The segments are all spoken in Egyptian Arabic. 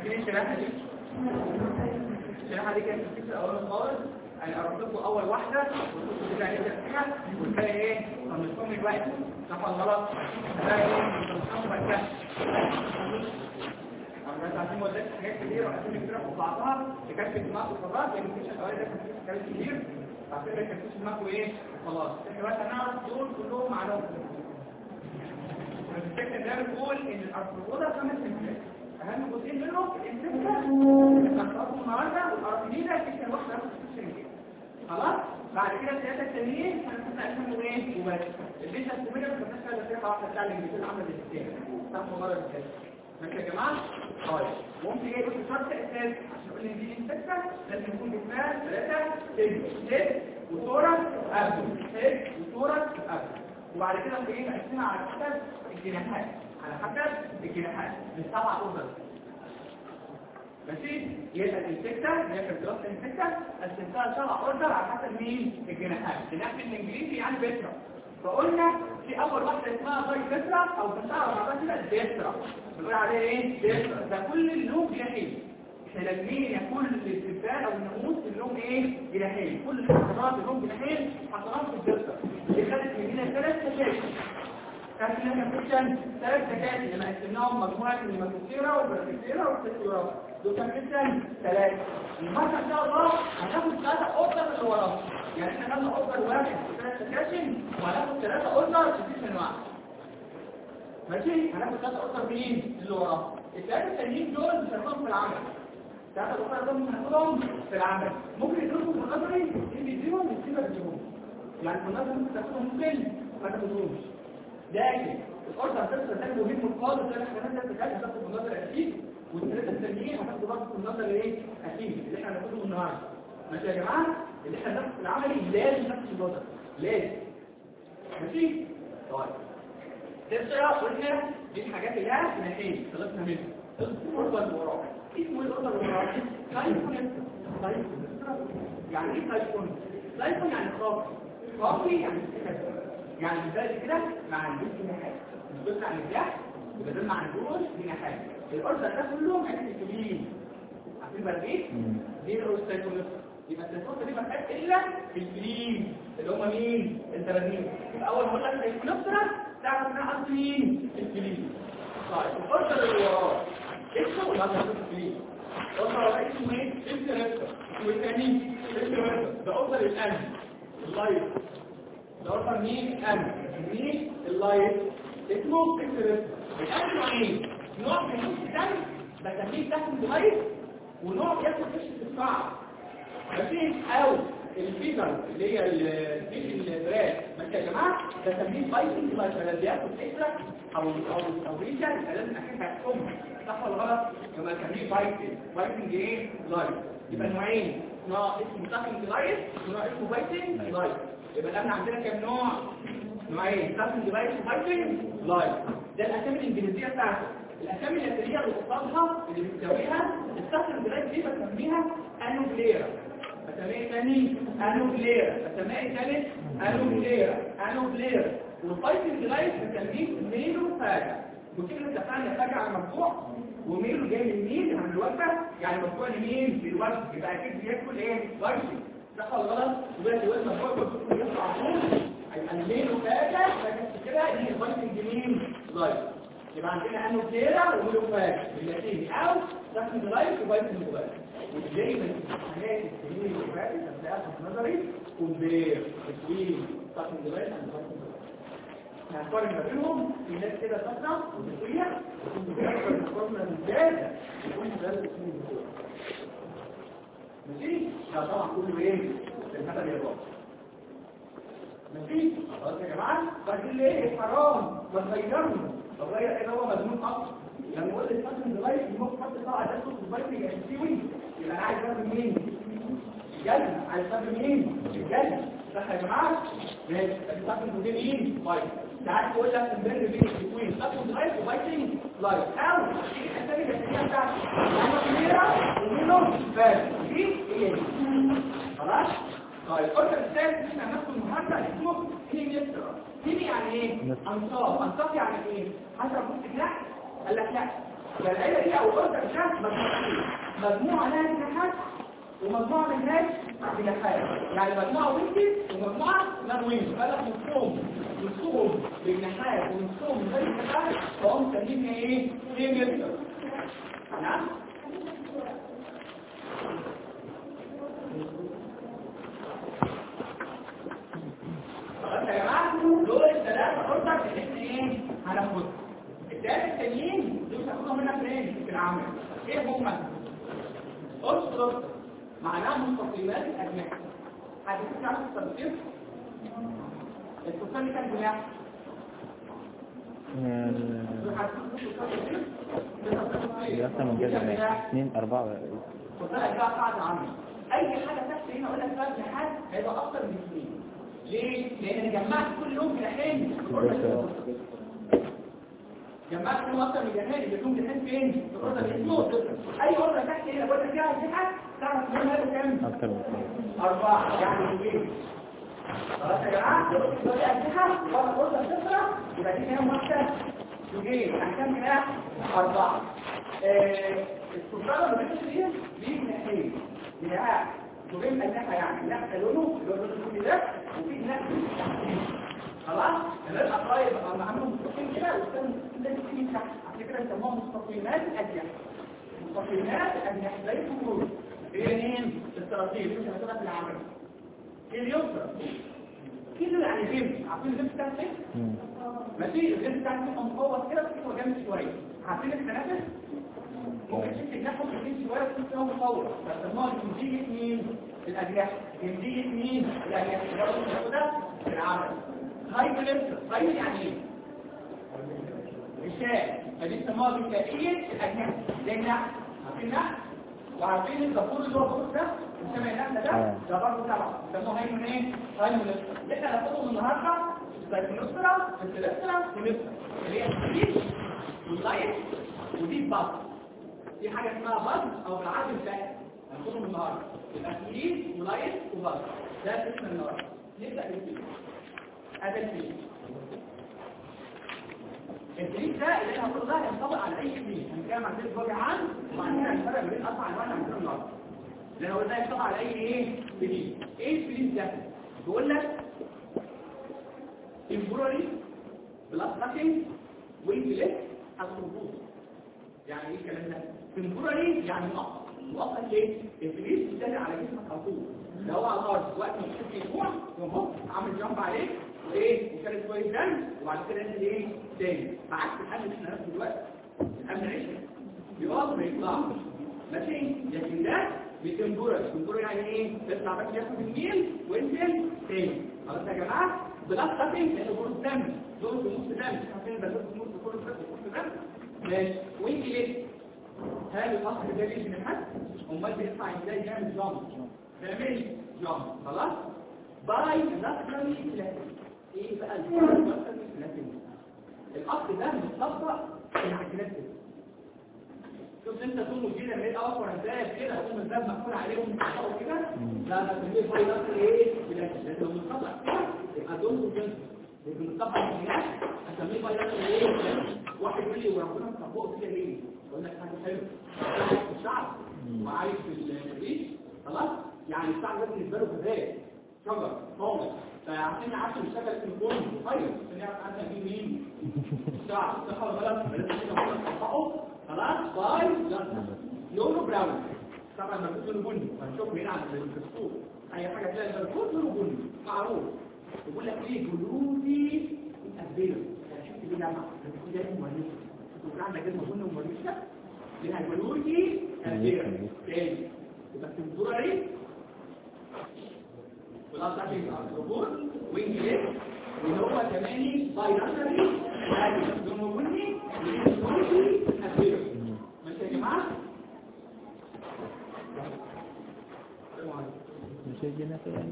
فاكرين الشريحه دي الشريحه دي كانت في الاول خالص انا قربت لكم اول واحده وقلت لكم كده فيها والباقي ايه طنشتهم الوقت صح ولا غلط الباقي ايه طنشتهم بعد كده انا بس عايزين وديت حاجات كتير وعايزين نكتبها في بعضها تكفي دماغ وخلاص لان مفيش حوالي ده كان في كلام كتير بعد كده كان في دماغ وايه خلاص احنا بس هنعرف دول كلهم معلومات الفكرة ده بتقول ان الارثروبودا خمس سنتات اهم جزئين منهم الانسكتا الارثروبودا النهارده والارثروبودا الفكرة الواحدة في السنتات خلاص بعد كده الثلاثة التانيين هنكون اسمهم ايه وبس الليشة الكوميديا ما كناش فيها الفكرة واحدة بتاع الانجليزي العمل الاساسي صح مرة كده ماشي يا جماعة طيب ممكن ايه يقول شرط اساسي عشان اقول ان دي انسكتا لازم يكون جسمها ثلاثة هيد وثورة ابدو هيد وثورة ابدو وبعد كده ايه نقسمها على حسب الجناحات على حسب الجناحات من سبع اوردر ماشي يبقى الانسكتا اللي هي كانت دراسه الانسكتا قسمتها لسبع اوردر على حسب مين الجناحات جناح بالانجليزي يعني بيترا فقلنا في اول واحده اسمها باي بيترا او بنسمعها مع بعض كده بيترا بنقول عليها ايه بيترا ده كل اللون جناحين احنا لمين كل الاستبدال او الناموس اللون ايه جناحين كل الاستبدالات اللون جناحين حطيناهم في البيترا اللي خدت مننا ثلاث تكاتك كانت لنا فيكشن ثلاث تكاتك لما قسمناهم مجموعه من الماتوسيرا والبرافيسيرا والسيرا دول كان فيكشن ثلاثه المره ان شاء الله هناخد ثلاثه اوردر اللي وراهم يعني احنا خدنا اوردر واحد في ثلاث تكاتك وهناخد ثلاثه اوردر في فيكشن واحد ماشي هناخد ثلاثه اوردر مين اللي وراهم الثلاثه التانيين دول مش هناخدهم في العمل ثلاثه اوردر دول هناخدهم في العمل ممكن يدرسوا في النظري اللي بيديهم والسيبه بيديهم يعني في النظر ممكن تاخدهم ممكن ما تاخدهمش لكن الاوردر بس ده مهم خالص لان احنا هنبدا في هتاخد في النظر الاكيد والثلاثه التانيين هتاخدوا برضه في النظر الايه اكيد اللي احنا هناخده النهارده ماشي يا جماعه اللي احنا هناخده في العملي لازم ناخد النظر لازم ماشي طيب تبصرة قلنا دي الحاجات اللي هي جناحين خلصنا منها الاوردر اللي وراه اسمه ايه الاوردر اللي وراه سايكون سايكون يعني ايه سايكون سايكون يعني خاطي خاطي يعني استخدام يعني بالذات كده ما عندوش جناحات مش بس عن الجح يبقى ده ما عندوش جناحات الاوردر ده كلهم عند الكبيرين عارفين بقى ايه دي الاوستايكولوس يبقى التسوق دي ما فيهاش الا في الكبيرين اللي هم مين التلاميذ اول ما قلت لك الكلوسترا تعرف انها اصل مين الكبيرين طيب الاوردر اللي وراه اسمه ولا اسمه الكبيرين الاوردر ده اسمه ايه اسمه ريستا والثاني اسمه ريستا ده اوردر القلب اللايف الأوردر مين أم مين اللايت اسمه اكسرس الأم نوعين نوع من الدم بسميه تحت اللايت ونوع بياخد فيش الصعب ماشي أو الفيزر اللي هي الفيش البراس ماشي يا جماعة بسميه بايتنج لايت اللي بياخد اكسترا أو أو أو ريشا لازم أحكيها أم صح ولا غلط يبقى بسميه بايتنج بايتنج إيه لايت يبقى نوعين نوع اسمه تحت لايت ونوع اسمه بايتنج لايت يبقى احنا عندنا كام نوع نوعين ستارتنج ديفايس وفايتنج لايف ده الاسامي الانجليزيه بتاعته الاسامي اللاتينيه اللي قصادها اللي بتساويها الستارتنج ديفايس دي بسميها انوبليرا بسميها ثاني انوبليرا بسميها ثالث انوبليرا انوبليرا والفايتنج ديفايس بسميه ميلو فاجا وكده اتفقنا فاجا على المرفوع وميلو جاي من مين عن الوجبه يعني مرفوع لمين للوجبه يبقى اكيد بياكل ايه فايتنج صح ولا غلط وبقى دلوقتي مجموعه الدكتور يطلع طول هيبقى المين وفاجة فاجة كده دي فايتنج مين لايف يبقى عندنا انه كتيرة وميلو فاجة باللاتيني او تحمد لايف وفايتنج لايف وازاي من الحاجات السنين اللي فاتت هتلاقيها في نظري كومبير بتوين تحمد لايف اند فايتنج لايف هنقارن ما بينهم في ناس كده فترة وتسوية وكنت بيحصل مقارنة ممتازة يكون ده الاسمين بتوع ماشي ده طبعا كله ايه في المثل الياباني ماشي خلاص يا جماعه بعدين ليه حرام بغيرهم بغير ايه هو مجنون اصلا لما قلت الفاشن ديفايس ممكن حد طلع ده صوت الديفايس يشتوي يبقى انا عايز افهم مين الجنة عايز افهم مين الجنة صح يا جماعه ماشي الفاشن ديفايس مين طيب تعال تقول لك البرن بين التكوين فاشن ديفايس وفايتنج لايف او الاسامي الاساسيه بتاعتي انا كبيره ومنهم فاز دي هي دي خلاص طيب قلت الثالث احنا هناخد النهارده اسمه هيميسترا هيمي يعني ايه انصاف انصاف يعني ايه حسب بص كده قال لك لا فالعيله دي او الاسره ده مجموعتين مجموعه لها جناحات ومجموعه ملهاش جناحات يعني مجموعه وينجز ومجموعه نان وينجز قال لك نصهم نصهم بجناحات ونصهم من غير جناحات فهم مسمينها ايه؟ سيميل نعم خلاص يا جماعه دول الثلاثه اوردر اللي احنا ايه هناخدهم الثلاثه التانيين دول هناخدهم هنا فين في العمل ايه هم اسره معناها مستقيمات الاجنحه حد تعرف التفسير التفسير كان جناح أكثر من كده اثنين أربعة وطلع بقى قاعدة عامة أي حاجة تحت هنا أقول لك فيها جناحات هيبقى أكتر من اثنين ليه؟ لأن أنا جمعت كل يوم جناحين في الأوردر اللي جمعت كل يوم أكتر من جناحين اللي فيهم جناحين فين؟ في الأوردر اللي اسمه أي أوردر تحت هنا أقول لك فيها جناحات تعرف كم هذا كام؟ أكثر من اثنين أربعة يعني اثنين خلاص يا جماعة دول أجنحة وأنا الأوردر صفرة يبقى دي كام واحدة؟ زوجين أحكام جناح أربعة السلطانة اللي بتحصل دي دي جناحين جناح زوجين أجنحة يعني جناح لونه اللي هو اللون الكل ده وفي جناح خلاص الناس قرايب هم عاملين مستقيم كده والثاني ده في تحت عشان كده بيسموها مستقيمات الأجنحة مستقيمات الأجنحة زي الفروض هي مين؟ السراطيل مش هتبقى في العمل ايه اليسرى كده يعني جيم عارفين الجيم بتاعت ايه؟ ماشي الجيم بتاعت ايه مقوض كده بس هو جامد شويه عارفين التنفس ممكن تمسك ناحيه تمشي شويه تكون هو مقوض فسموها جنسيه مين الاجنحه جنسيه مين الاجنحه ده في العمل هاي بلسر هاي يعني ايه الشاء فدي بيسموها بكائيه الاجنحه زي النحل عارفين النحل وعارفين الدكتور اللي هو الدكتور ده بنسمي النحل ده ده برضه تبع بيسموه هاي من ايه هاي من اللي احنا هناخدهم النهارده السايكونوسترا السيلسترا والنسترا اللي هي السبيش واللايت ودي الباص دي حاجه اسمها باص او بالعربي الفاهم هناخدهم النهارده يبقى سبيش ولايت وباص ده اسم النهارده نبدا بالسبيش هذا السبيش الدليل ده اللي انا هقوله ده هينطبق على اي دليل هنتكلم عن دليل وجه عام وبعدين هنفرق بين اربع انواع من النهارده لان هو ده ينطبق على اي ايه دليل ايه الدليل ده بيقول لك temporary blood sucking وينجلت الخروج يعني ايه الكلام ده temporary يعني مؤقت مؤقت ليه الفليس بتدل على جسمك على طول لو هو على الارض وقت ما تشوف يجوع يقوم هوب عامل جنب عليك وايه وكانت كويس دم وبعد كده انت ايه تاني بعكس الحل اللي احنا ناخده دلوقتي الامن عيشنا بيقف ما يطلعش ماشي لكن ده بتنبورة بتنبورة يعني ايه تطلع بس ياخد النيل وينزل تاني خلاص يا جماعه بلاس تابين لانه بروز دم دول في نص دم عارفين ده في نص كل ده في نص دم ماشي وانت ليه هل الاخر ده ليه جناحات امال بيطلع ازاي يعمل جامب تعمل جامب خلاص باي لاترالي فلاتين ايه بقى الفلاتين الاخر ده متطبق في العجلات كده شوف انت طول كده من الاول ازاي كده تقوم الباب مقفول عليهم يطلعوا كده لا لا تجيب باي لاترالي ايه فلاتين لانه متطبق كده يبقى دول جنس لكن متطبق هناك اسميه باي لاترالي ايه فلاتين واحد يقول لي وربنا مطبقه كده ليه اقول لك حاجه حلوه في الشعب وعايش في الريف خلاص يعني الشعب ده بالنسبه له كذلك شجر طامس فعشان يعرف يشتغل في الكون طيب عشان يعرف عنها دي مين الشعب صح ولا غلط لازم كده نطبقه خلاص باي لا لونه براون طبعا ما لونه بني هنشوفه هنا على الدستور اي حاجه تلاقي البركوت لونه بني معروف يقول لك ايه جلودي الاسبيرو شفت دي جامعه دي جايه مهندس تقول عندك كلمه بني ومهندس لها جلودي الاسبيرو تاني يبقى تنظري خلاص عشان الظهور وانجليز وهو كمان بايلاتري يعني لونه بني ولونه اسود ماشي يا جماعه مش الجنة يعني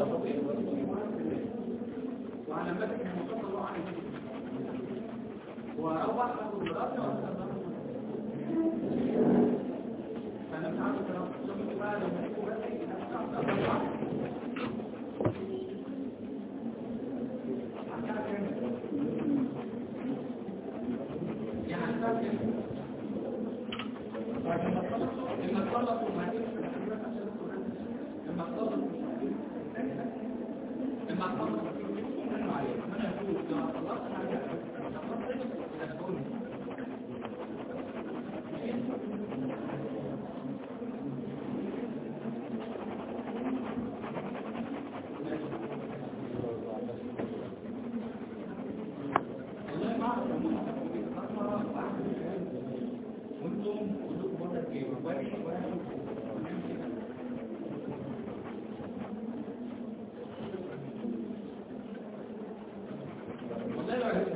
وعلى مدى المصطفى الله عليه وأربع أخذ الرأس فأنا مش عارف أنا بقى لو ملكوا بس أنا يعني لما تخلصوا ما لما تخلصوا لما تخلصوا منه عليه انا اقول لما خلصت حاجه تسكوني والله ما اعرف وانتم كلكم بره الجيب وباقي ولا والله لو عرفت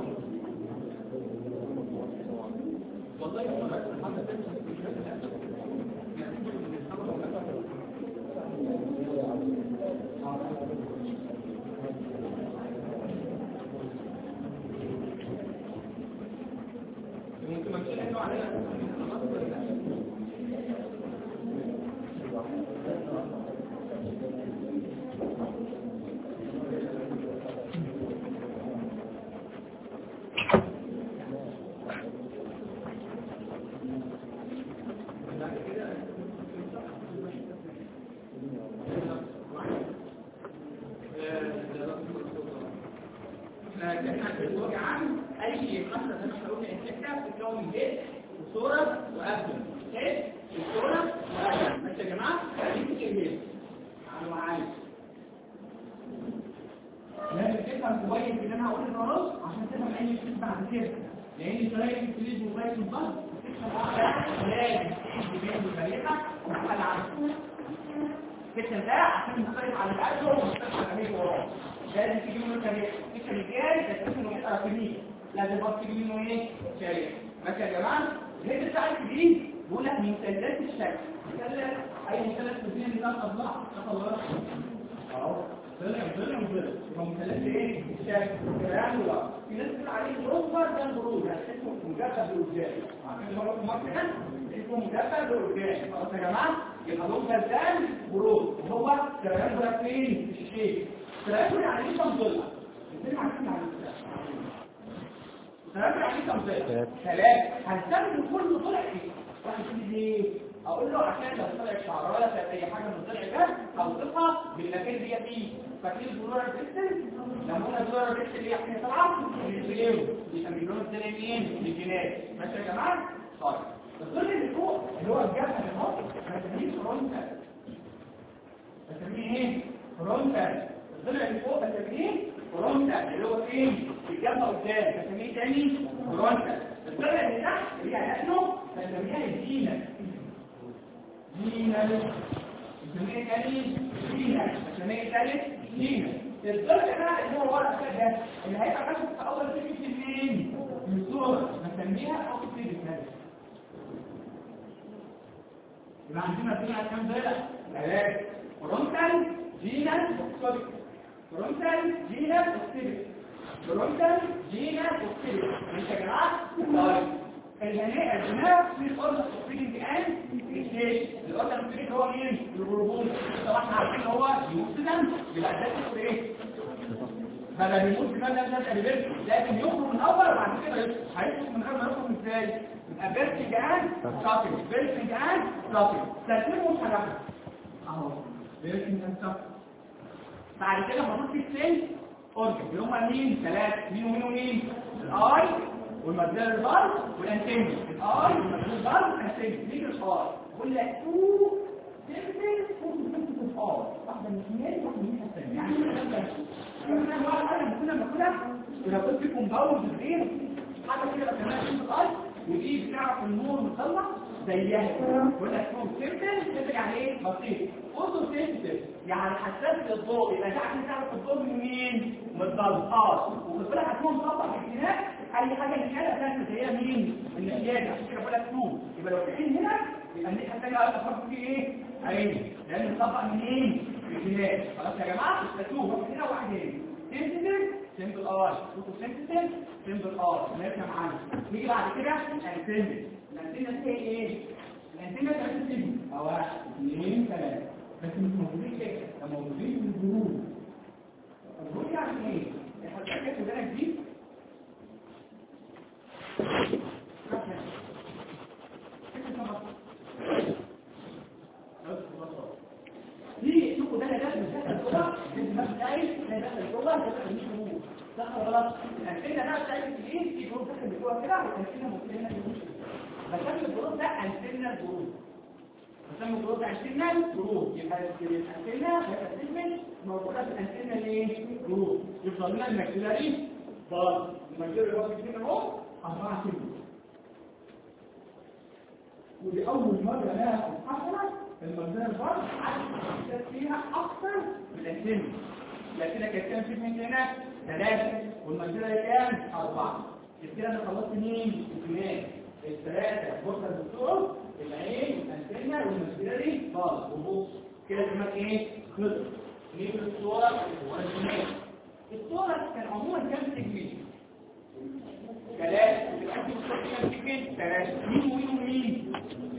والله لو عرفت حتى تمسك في شوية ممكن ما تشيل انه علينا خلاص ولا لا؟ فاحنا بنقول عن اي قصه زي ما احنا قلنا الفكره بتتكون من جسم وصوره وابدن جسم وصوره وابدن ماشي يا جماعه دي فكره الجسم على معايا لازم تفهم كويس ان انا هقول النص عشان تفهم اي شيء بعد كده لان طريقه التليفون وغايه البحث لازم تيجي بين الفريقه وتحل على الفكر ده عشان نختلف على الاجر ونختلف على الامير وراه لازم تجي منه تاريخ الفكر الجاي تكتشف انه يقرا في مين لازم برضه تجي منه ايه تاريخ ماشي يا جماعه الهيد بتاع الجديد بيقول لك مثلثات الشكل مثلث اي مثلث في الدين ده اضلاع الله اهو طلع طلع وطلع يبقى مثلث ايه الشكل يعني لا في ناس بتقول عليه الاوفر ده البروز اسمه مجرد بالوجاه عشان مره في مصر هنا اسمه مجرد بالوجاه خلاص يا جماعه يبقى لون فزان بروز وهو تريانجل فين في الشيء تريانجل يعني ايه تنظيلة ازاي عارفين عن تريانجل يعني ايه تنظيلة ثلاثة هنستخدم كل طلع ايه واحد يقول لي ليه اقول له عشان لو طلع شعر ولا كانت اي حاجه من الطلع ده اوصفها بالمكان اللي هي فيه فاكرين الدولار بيكسل لما قلنا الدولار بيكسل اللي هي احنا طبعا بنسيبه بيسمينه الدنيا مين الجينات ماشي يا جماعه طيب الظل اللي فوق اللي هو الجبهه اللي فوق بنسميه فرونتال بنسميه ايه فرونتال الظل اللي فوق بنسميه فرونتال اللي هو فين في الجبهه قدام بنسميه تاني فرونتال الظل اللي تحت اللي هي لانه بنسميها الجينات جينال بنسميه تاني جينال بنسميه تالت جينال الظل ده اللي هو ورا ده اللي هيبقى ماشي في اول فكره منين من الصوره بنسميها اوكسيد كده يبقى عندنا فيها كام ضلع ثلاثة فرونتال جينال اوكسيد فرونتال جينال اوكسيد فرونتال جينال اوكسيد ماشي يا جماعه طيب الجناء الجناء في الأرض الأوكسيدنج الآن الجيش الأرض الأوكسيدنج هو مين؟ الهرمون طبعا احنا عارفين هو يوكسيدن يبقى ده اسمه ايه؟ فلا بيموت كمان ده ده اللي لكن يخرج من أول بعد كده هيخرج من غير ما يخرج ازاي؟ يبقى بيرتنج آن شاطر بيرتنج آن شاطر ترتيبه مش هنعمل اهو بيرتنج آن شاطر بعد كده المفروض في السيل اورجن اللي هم مين؟ ثلاثة مين ومين ومين؟ الاي والمجال البار والانتين الاي والمجال البار والانتين نيجي الاي بقول لك تو تمثل ممكن تكون ار واحده من الاثنين واحده من الثانيه يعني احنا واحد انا كنا بناكلها ولو كنت في كومباوند كبير حاجه كده كمان في الاي ودي بتعرف النور مطلع زيها بقول لك تو تمثل تمثل يعني ايه بسيط اوتو تمثل يعني حساس للضوء يبقى تعرف تعرف الضوء من مين من الضوء وخد بالك هتكون مطبق في الجناح اي حاجه الحاله كانت هي مين النتيجه عشان كده بقول لك تو يبقى لو في عين هنا يبقى الناحيه الثانيه هتفرق في ايه عين لان الطبق منين الجنات خلاص يا جماعه التاتو واحد هنا وواحد هنا سنسيتيف سمبل ار فوتو سنسيتيف سمبل ار ماشي يا معلم نيجي بعد كده انتنه الانتنه دي ايه الانتنه ثلاثه سيجما او واحد اثنين ثلاثه بس مش موجودين كده ده موجودين في الجروب الجروب يعني ايه الحاجات اللي انا جديد ليه شوفوا ده ده مش داخل جوه مش داخل ده داخل جوه ده داخل مش جوه صح ولا غلط الانتنه ده بتاعت الايه في جروب داخل جوه كده والانتنه ممكن هنا مش بسمي الجروب ده انتنه الجروب بسمي الجروب ده انتنه الجروب يبقى الانتنه هتسمي موجوده في الانتنه الايه جروب يفضل لنا الماكسيلاري باظ الماكسيلاري باظ كده اهو اربعه كده ودي اول مره لها حصلت المنزله الفرد عدد فيها اكثر من الانتنه لكن كانت كام في من هنا ثلاثه والمنزله كام اربعه كده انا خلصت مين اثنين الثلاثه بص الدكتور العين الانتنه والمنزله دي خالص وبص كده كمان ايه خلص نيجي الصوره والجنين الصوره كان عموما كام تجميل ثلاثه وبالعكس الصوره كام تجميل ثلاثه مين ومين ومين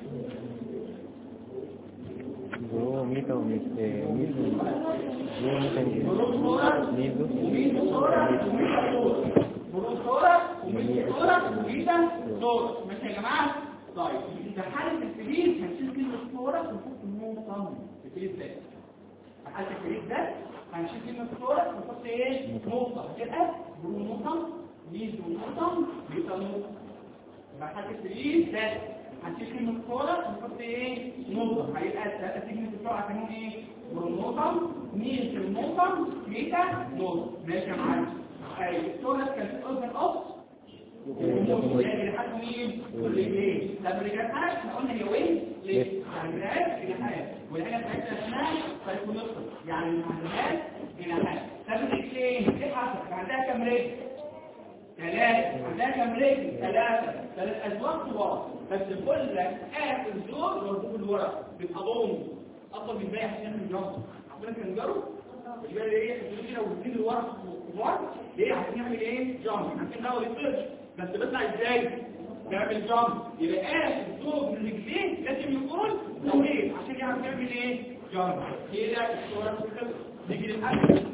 برو ميتا وميتا ميزو برو ميتا ميزو ومين صورة ومين صورة برو صورة ومين صورة ومين صورة ماشي يا جماعة طيب في حالة الفريز هنشيل كلمة صورة ونحط نقطة في الفريز ده في حالة الفريز ده هنشيل كلمة صورة ونحط ايه نقطة هتبقى برو نقطة ميزو نقطة ميتا نقطة في حالة الفريز ده هنشيل كلمة صورة ونحط ايه نقطة هيبقى ثلاثة كلمة الصورة هتكون ايه بالنقطة مين في النقطة ميتا نقطة ماشي يا معلم ايوه الصورة كانت اوبن اوف يعني لحد مين كل ايه طب الرجالات احنا قلنا هي وين ليه يعني الرجالات جناحات والحاجه بتاعتنا اسمها سايكونوستر يعني المعلومات جناحات طب الاثنين ايه حصل عندها كام رجل ثلاثة عندها كام رجل ثلاثة ثلاث أزواج كبار بس كل آخر زوج مربوط بالورق بالأضوم أفضل من باقي عشان يعمل جنب عشان كان جرب يبقى ايه كده والاثنين الورق كبار ليه عشان يعمل ايه جامب عشان هو ريسيرش بس بيطلع ازاي بيعمل جامب يبقى آخر زوج من رجلين لازم يكون طويل عشان يعرف يعمل ايه جامب كده الصورة بتخلص نيجي للأكل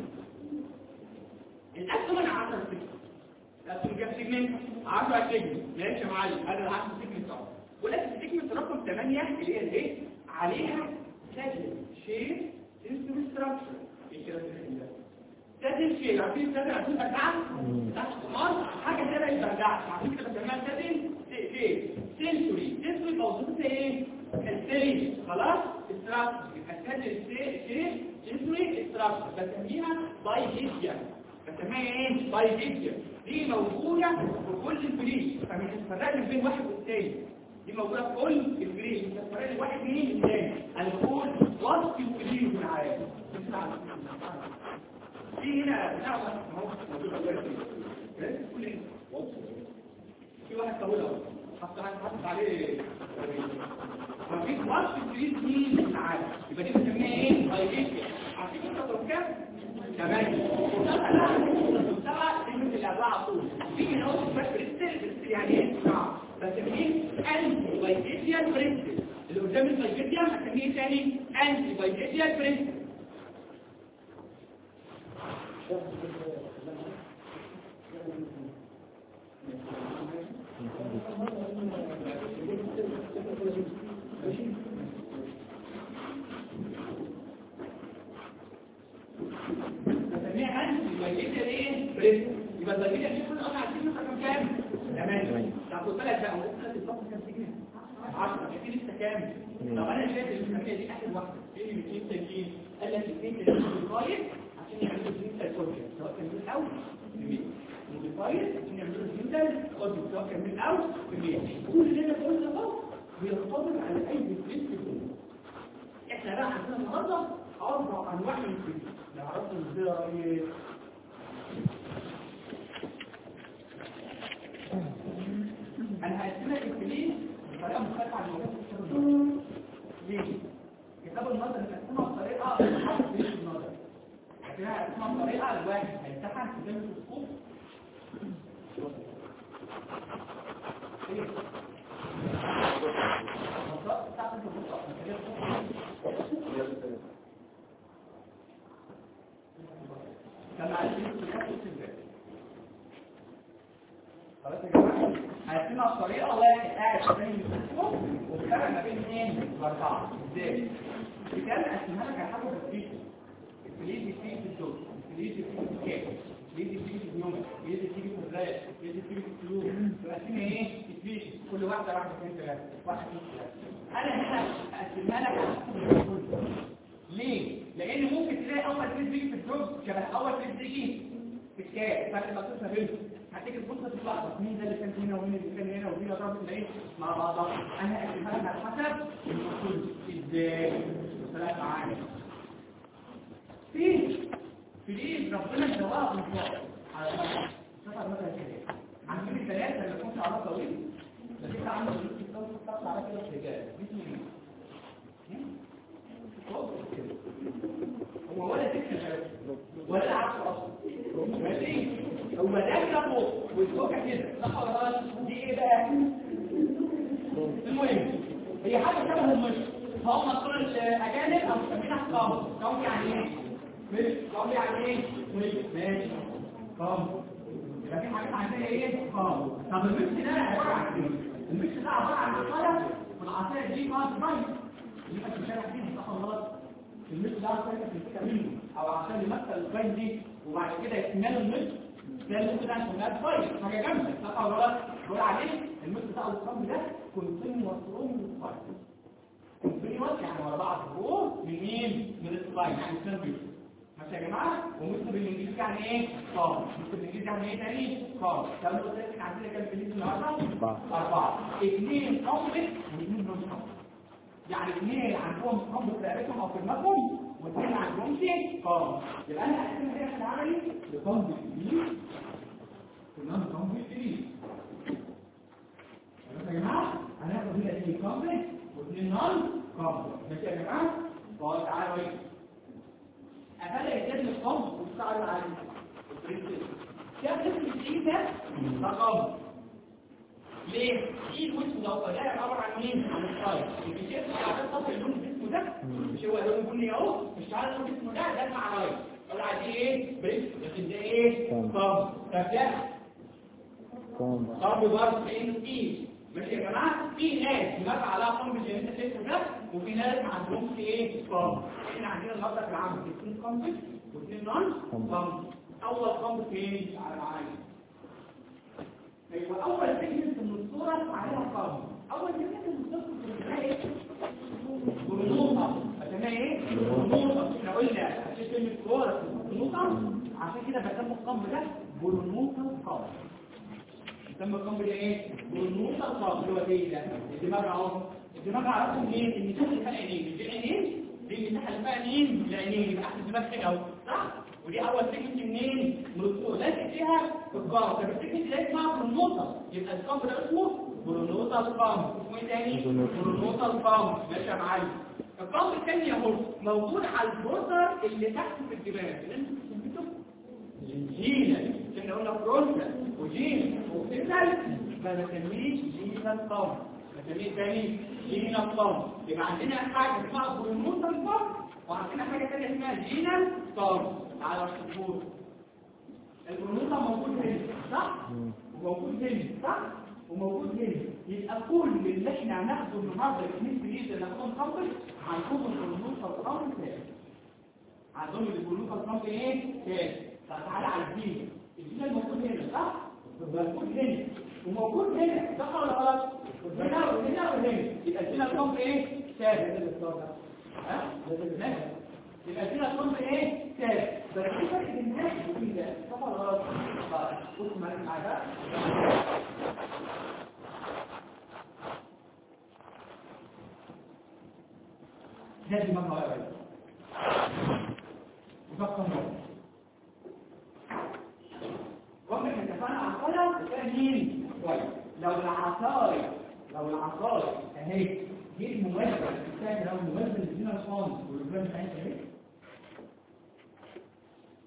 الأكل من 10 سنين لكن جاب سيجمنت 10 سيجمنت ماشي يا معلم هذا ال 10 سيجمنت اهو ولكن سيجمنت رقم 8 اللي هي الايه عليها سجل شير انستراكشر ايه كده سجل شير عارفين سجل عارفين بردعه تحت القمر حاجه كده البردعه عارفين كده بسميها سجل شير سنسوري سنسوري موضوعها ايه السيري خلاص استراكشر يبقى سجل شير سنسوري استراكشر بسميها بايجيشيا بسميها ايه بايجيشيا دي موجودة في كل الفريق فمش هتفرق بين واحد والتاني دي موجودة في كل الفريق مش هتفرق واحد مين التاني انا بقول وصف الفريق من عارف في هنا بتاع اهو موجود كل في واحد طويل اهو حط حط عليه مفيش وصف الفريق مين من عارف يبقى دي بنسميها ايه بايجيشيا عارفين انت كام تمام سبعة كلمة الأربعة طول في من أول بس بريستل يعني إيه صعب بسميه أنتي بايجيتيال بريستل اللي قدام البايجيتيال هسميه تاني أنتي بايجيتيال بريستل يبقى الضريبه دي كل قطعه عايزين رقم كام 8 طب خد بالك بقى ممكن الفصل كام سجن 10 في لسه كام طب انا شايف الكميه دي اخر واحده في 200 تانيين قال لك 200 تانيين موديفايد عشان يعملوا ديجيتال كورتكس سواء كان من الاول موديفايد عشان يعملوا ديجيتال كورتكس سواء كان من الاول كل اللي انا بقوله ده بيرتبط على اي بريسكريبشن احنا بقى عندنا النهارده اربع انواع من البريسكريبشن نعرفهم ازاي انا هقسمها الكلين بطريقه مختلفه عن الموجود في الكتاب ليه كتاب النظر مقسمها بطريقه خاصه بالنظر فيها اسمها طريقة الواحد هيمتحن قدام الاسقوط كان عايز خلاص يا جماعه هنقسمها بطريقه واحد قاعد قدام الميكروفون وفرق ما بين اثنين واربعه ازاي؟ الكتاب قسمها لك على حسب الفيديو الفليز بتيجي في الدور الفليز بتيجي في الكاب الفليز بتيجي في اليوم الفليز بتيجي في الرايق الفليز بتيجي في الطيور تقسمها ايه؟ الفليز كل واحده واحده اثنين ثلاثه واحد اثنين ثلاثه انا هنا اقسمها لك على حسب الفيديو ليه؟ لان ممكن تلاقي اول فليز بيجي في الدور شبه اول فليز بيجي في الكاب فرق بسيط ما بينهم هتيجي تبص تتلخبط مين ده اللي كان هنا ومين اللي كان هنا ودي ضربت الايه مع بعضها انا هقسمها لك على حسب المفروض ازاي ثلاث معاني في في دي ربنا سواها من فوق على المثل سفر مثلا كده عندك الثلاثه اللي كنت على طويل بس انت عندك فلوس تطلع على كده رجال دي اسمه ايه؟ فوق كده. هو ولا تكتب ولا عكس اصلا ماشي هو ده كده فوق والفوق كده صح ولا غلط دي ايه بقى المهم هي حاجه شبه المشط فهم كل الاجانب او مسمينها قام قام يعني ايه مش قام يعني ايه مش ماشي قام يبقى في حاجات عندنا ايه قام طب المش ده عباره عن ايه المش ده عباره عن عصايه والعصايه دي ما تبين دي كانت الشارع دي صح ولا غلط المش ده عصايه تمسكها منه او عشان يمثل البين دي وبعد كده يكمل المش ده اللي ممكن عشان ما تبين حاجه جامده صح ولا غلط بقول عليه المش بتاع القام ده كونتين مصروم من الفايل كونتينوس يعني ورا بعض فوق من مين من السلايد يعني سيرفيس ماشي يا جماعه ومثل بالانجليزي يعني ايه قام مثل بالانجليزي يعني ايه تاني قام طب انتوا قلت لك عندنا كام بالانجليزي النهارده أربعة. اربعه اثنين كومبلكس واثنين نون كومبلكس يعني اثنين عندهم كومبلكس في رقبتهم او في دماغهم واثنين ما عندهمش قام يبقى انا هقسم كده في العملي لكومبلكس بي ونون كومبلكس بي يا جماعه هناخد هنا اثنين كومبلكس واثنين نون كومبلكس ماشي يا جماعه طيب تعالوا ايه افرق الجسم الكومبلكس والسعر العالي كام اسم الجي ده رقم ليه؟ ايه الوش ده ده عباره عن مين؟ عن السايد الجسم اللي عشان خاطر اللون جسمه ده مش هو لون بني اهو مش عارف لون جسمه ده ده مع رايت قول عليه ايه؟ بريس لكن ده ايه؟ كومب. كومب طب ده كوم ضرب برضه كأنه تقيل ماشي يا جماعه في ناس دماغ عليها قمب اللي انت شايفه ده وفي ناس ما عندهمش ايه قمب احنا عندنا النهارده في العام اثنين قمب واثنين نون قمب. قمب اول قمب فين على العين ايوه اول سيجمنت من الصوره عليها قمب اول سيجمنت من الصوره بتلاقي ايه برنوطه اسمها ايه برنوطه احنا قلنا عشان كلمه صوره برنوطه عشان كده بسموا القمب ده برنوطه قمب يسمى القنبل ايه؟ بالنص الخاص اللي هو ايه ده؟ الدماغ اهو الدماغ عرفوا منين؟ ان المساحه اللي فيها عينين دي عينين دي المساحه اللي فيها عينين العينين يبقى احنا الدماغ كده اهو صح؟ ودي اول سكت منين؟ من الصوره لازق فيها في القمر طب السكت اللي اسمها برنوطه يبقى القمر ده اسمه برنوطه القمر اسمه ايه تاني؟ برنوطه القمر ماشي يا معلم القمر الثاني اهو موجود على البوردر اللي تحت في الدماغ اللي انتوا سميتوه جينا احنا قلنا بروسا وجين وفيتال ما بسميش جينا القوم بسميه تاني جينا القوم يبقى عندنا حاجة اسمها برنوسا القوم وعندنا حاجة تانية اسمها جينا القوم على الشهور البرنوسا موجود هنا صح؟ وموجود هنا صح؟ وموجود هنا يبقى كل اللي احنا هناخده النهارده الاثنين في ايد اللي هنكون خمر هنكون البرنوسا القوم تاني عندهم البلوكة الصمت ايه؟ تاني فتعالى على الدين الدين الموجود هنا صح؟ موجود هنا وموجود هنا صح ولا غلط؟ هنا وهنا وهنا يبقى الدين الصمت ايه؟ ثابت ها؟ ماشي يبقى الدين الصمت ايه؟ ثابت بس في فرق بين الناس وبين ده صح ولا غلط؟ طيب بص معايا معايا بقى ده دماغ غير يفكر مرة وقت اتفقنا على القلم كان مين كويس لو العصاية لو العصاية اهي دي الممثل الثاني لو الممثل ادينا الخامس والرجال بتاعتها اهي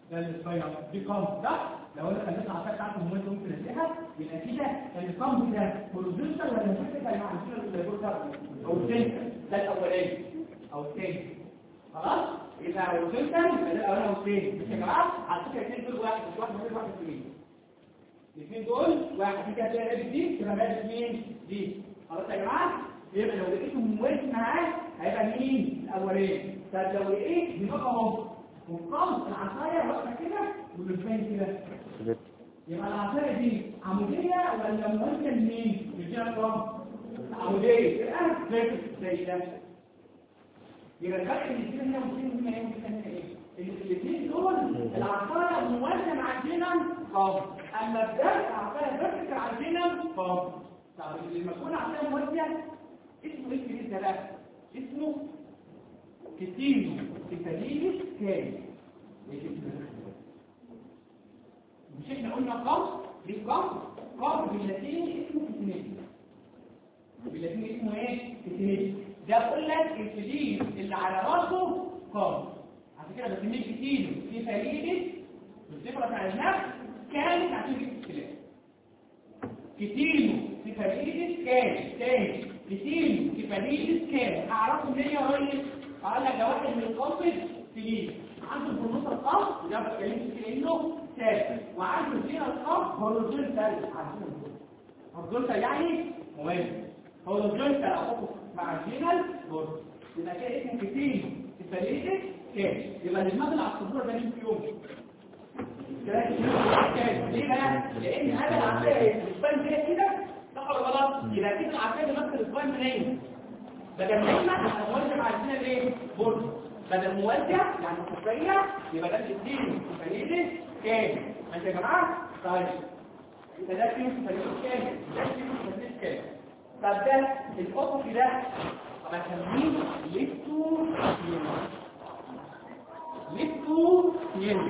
ده السباينال دي قام ده لو انا خليت العصايه بتاعته ممكن ممكن اديها يبقى كده القام ده هوريزونتال ولا فيرتيكال مع الفيرتيكال او السنتر ده الاولاني او الثاني خلاص يبقى هوريزونتال يبقى ده الاولاني او الثاني مش يا جماعه على فكره الاثنين دول واحد مش واحد من واحد اثنين الاثنين دول واحد دي كده تلاقي دي تبقى مادة مين دي خلاص يا جماعه يبقى لو لقيته موازي معاه هيبقى مين الاولاني طب لو لقيت يبقى اهو وقام العصايه واقفه كده والفين كده يبقى العصايه دي عموديه ولا موازيه لمين للجهه الرابعه عموديه يبقى فيرتيكال زي ده يبقى الفرق اللي فينا هنا وفين هنا ايه ايه الاثنين دول العصايه موازيه مع الجنن قام اما ده العصايه فيرتيكال على الجنن قام طب لما تكون عصايه موازيه اسمه ايه الجديد ده بقى اسمه كتير كتاليس كام مش احنا قلنا قام ليه قام قام باللاتيني اسمه كتينيس باللاتيني اسمه ايه كتينيس ده اقول لك الكتير اللي على راسه قام عشان كده بسميه كتير كتاليس بالصفه بتاع النفس كانت عشان كده الكلام كتير كتاليس كام تاني كتير كتاليس كام اعرفه منين يا ريس قال لك ده واحد من القصد تليل عنده البرنوسة القصد وده بتكلمش في انه ثابت وعنده فيها القصد هوريزونتال هوريزونتال يعني مهم هوريزونتال احطه مع الجينال بورد يبقى كده اسمه كتير الفريقة كام يبقى الدماغ اللي على الصدور ده مين فيهم ليه بقى؟ لان انا العصايه الاسبان كده كده صح ولا غلط؟ يبقى كده العصايه بنفس الاسبان منين؟ بدل ما احنا موزع عايزين ايه بورد بدل موزع يعني خفيه يبقى ده الاثنين فريده كام انت يا جماعه طيب يبقى ده فيه فريده كام ده فيه فريده كام طب ده الافق ده طب هسميه ليفتو يمين ليفتو يمين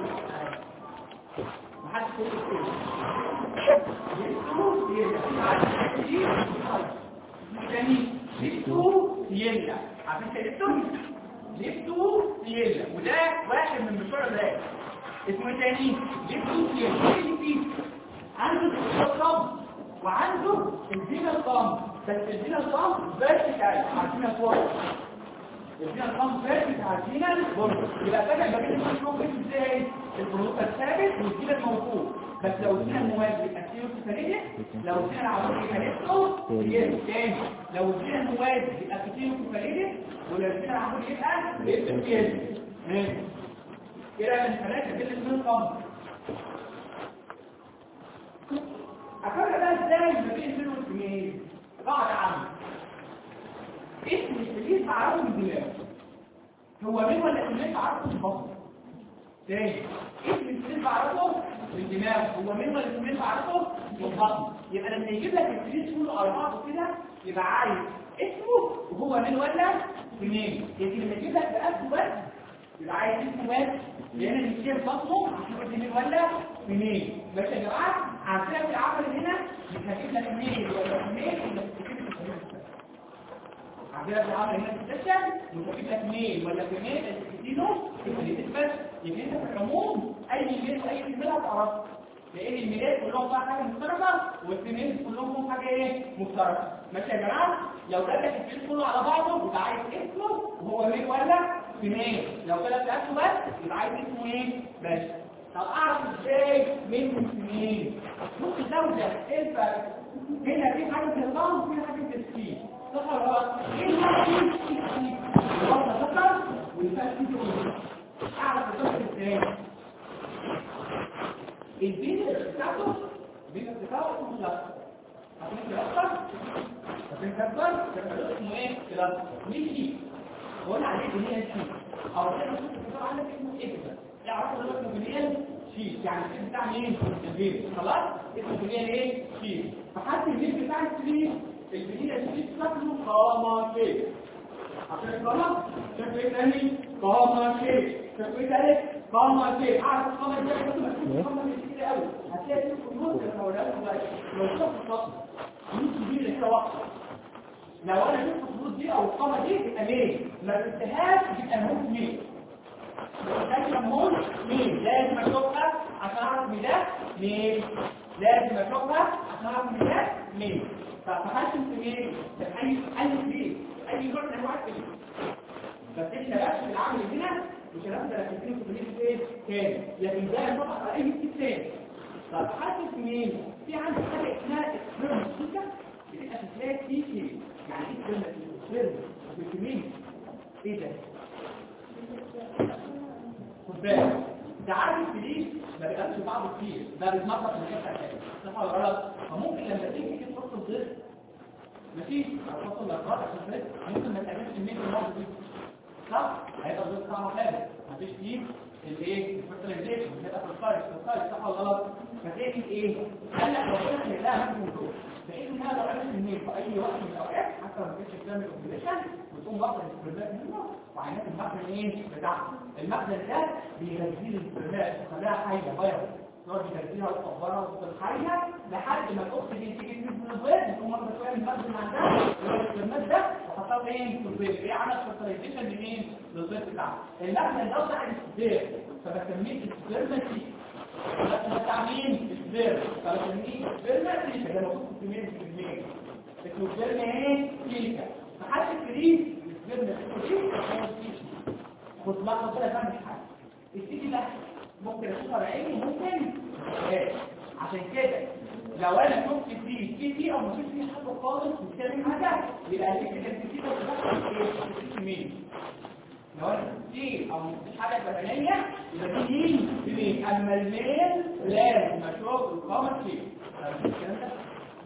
محدش يقول كده ليفتو يمين تاني ليفتو سيلا عارفين كده ليفتو ليفتو سيلا وده واحد من بتوع ده اسمه تاني ليفتو سيلا ايه فيه عنده الصم وعنده الزينة الصم بس الزينة الصم فيرتيكال عارفين الصور الزينة الصم فيرتيكال عارفين برضه يبقى فاكر بقيت الشغل ازاي البروتة الثابت والزينة الموجود بس لو الزينة الموازي الاسيوس الثانية لو الزينة العمودية كانته هي تاني لو الزينة الموازي يبقى كتير فريدة ولو الزينة العمودية يبقى يبقى كده ماشي كده من ثلاثة كده اسمه القمر أفرق بقى ازاي ما بين منهم اثنين قاعدة عامة اسم السليم معروف من الدماغ هو مين ولا اسمين معروف من البطن تاني اسم السليم معروفه من الدماغ هو مين ولا اسمين معروفه من البطن يبقى لما يجيب لك السليم كله على بعضه كده يبقى عايز اسمه وهو مين ولا منين لكن لما يجيب لك بأسه بس يبقى عايز اسمه بس لان الشيء بطنه عشان منين ولا منين ماشي يا جماعه عشان العمل هنا مش هجيب لك منين ولا منين ولا عندنا في العمل هنا في السكشن مش هجيب لك منين ولا منين الكتينو بس يبقى انت في العموم اي ميلاد واي ميلاد هتعرفه لان الميلاد كلهم فيها حاجه مشتركه والسنين كلهم فيهم حاجه ايه مشتركه ماشي يا جماعه لو قال لك الفيل كله على بعضه يبقى عايز اسمه وهو مين ولا سنين لو طلع بتاعته بس يبقى عايز اسمه ايه بس طب اعرف ازاي من سنين ممكن زوجة ايه الفرق هنا في حاجه في النظام وفي حاجه في السكين صح ولا غلط ايه الفرق بين السكين الوضع ذكر والفرق في السكين اعرف الذكر ازاي البيت بتاعته البيت بتاعه اسمه ذكر عشان تذكر عشان تذكر اسمه ايه كده مشي بقول عليه ان هي شيء او انا كنت عندك اسمه ايه كده يعرفوا ده اسمه بنيان شيء يعني الاسم بتاع مين البيت خلاص اسمه بنيان ايه شيء فحتى البيت بتاع السرير البنيان شيء شكله قامة كده عشان القامة شكله ايه تاني قامة كده شكله ايه تاني قامة كده عارف القامة دي كنت مكتوب قامة كده قوي هتلاقي في النص لما ولا لو شفت الخط مش كبير كده واحده لو انا شفت الخطوط دي او القامه دي يبقى ليه ما شفتهاش يبقى مهم ليه بيسموه مين لازم اشوفها عشان اعرف مين ده مين لازم اشوفها عشان اعرف مين ده مين فحاسس مين ده اي اي مين اي نوع من انواع الفيل بس احنا بس العمل هنا مش هنقدر نكتبه في الفيل ايه تاني لكن ده يطبق على اي فيل تاني طب حاسس مين في عندي حاجه اسمها اكسبيرمنت بتبقى تلاقي في شيء يعني ايه كلمه اكسبيرمنت بالكمين ايه ده خد بالك ده عارف الفليس ما بيقابلش بعض كتير ده بيتنطط من حته لحته صح ولا غلط فممكن لما تيجي كده تحط الضغط ماشي هتحط الاطراف عشان كده ممكن ما تعملش كميه المواد دي صح هيبقى الضغط طعمه ثابت مفيش فيه الايه الفيرتلايزيشن هيبقى في الخارج في الخارج صح ولا غلط فتلاقي ايه قال لك ربنا خلقها من دول بحيث انها لو عرفت منين في اي وقت من الاوقات حتى لو ما كانتش بتعمل اوبريشن وتقوم واخده السبرمات منه وعينات المخزن ايه بتاعها المخزن ده بيغذي السبرمات وخلاها حيه فيروس يقعد يغذيها ويكبرها وتفضل حيه لحد ما الاخت دي تيجي تنزل البيض تقوم واخده شويه من المخزن عندها اللي هو السبرمات ده وحطها ايه في البيض ايه عمل فيرتلايزيشن لمين للبيض بتاعها المخزن ده بتاع السبير فبسميه السبرماتي بتاع مين السبير فبسميه السبرماتي ده موجود في مين في المين اسمه سبرم ايه كليكا فحد الكريم السبرم الكريم خد لحظه كده فاهم حاجه السيدي ده ممكن اشوفها بعيني ممكن ايه عشان كده لو انا شفت فيه في في او ما شفتش فيه حاجه خالص مش بتكلم حاجه يبقى دي كده في كده بتاخد مين لو انا في او مفيش حاجه بدنيه يبقى دي مين مين اما الميل لازم اشوف القمر فيه الكلام ده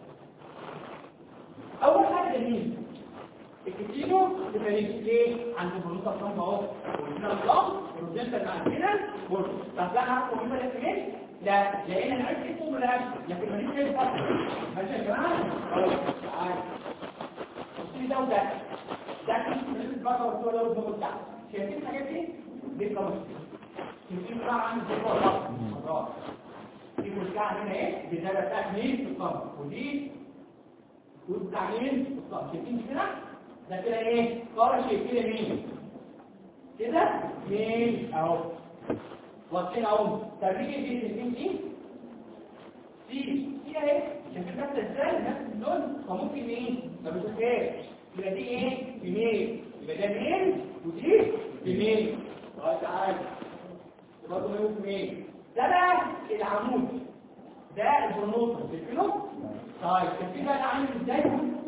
اول حاجه جميل الكتينو تفريق ليه عند البلوطه الصنف اهو وهنا الضغط والروزنتا مع كده طب لا عارفه مهمه ده فين لا لان انا عرفت اسمه ولا لكن ماليش ايه الفرق ماشي يا جماعه خلاص تعالى بصي ده وده ده كان البقره والصوره ده والضغط بتاعه شايفين الحاجات دي دي القمر يمكن بقى عامل زي الوضع دي كلها هنا ايه دي ده بتاع مين في القمر ودي وبتاع مين شايفين كده ده كده ايه قارة شايف كده مين كده مين اهو واضحين اهو تربية دي الاثنين دي دي دي اهي شايفين نفس ازاي نفس اللون فممكن ايه ما بتشوفهاش يبقى دي ايه بميل يبقى ده ميل ودي بميل طيب تعالى برضه ايه بميل ده بقى العمود ده البرنوطه شايفينه طيب شايفين بقى عامل ازاي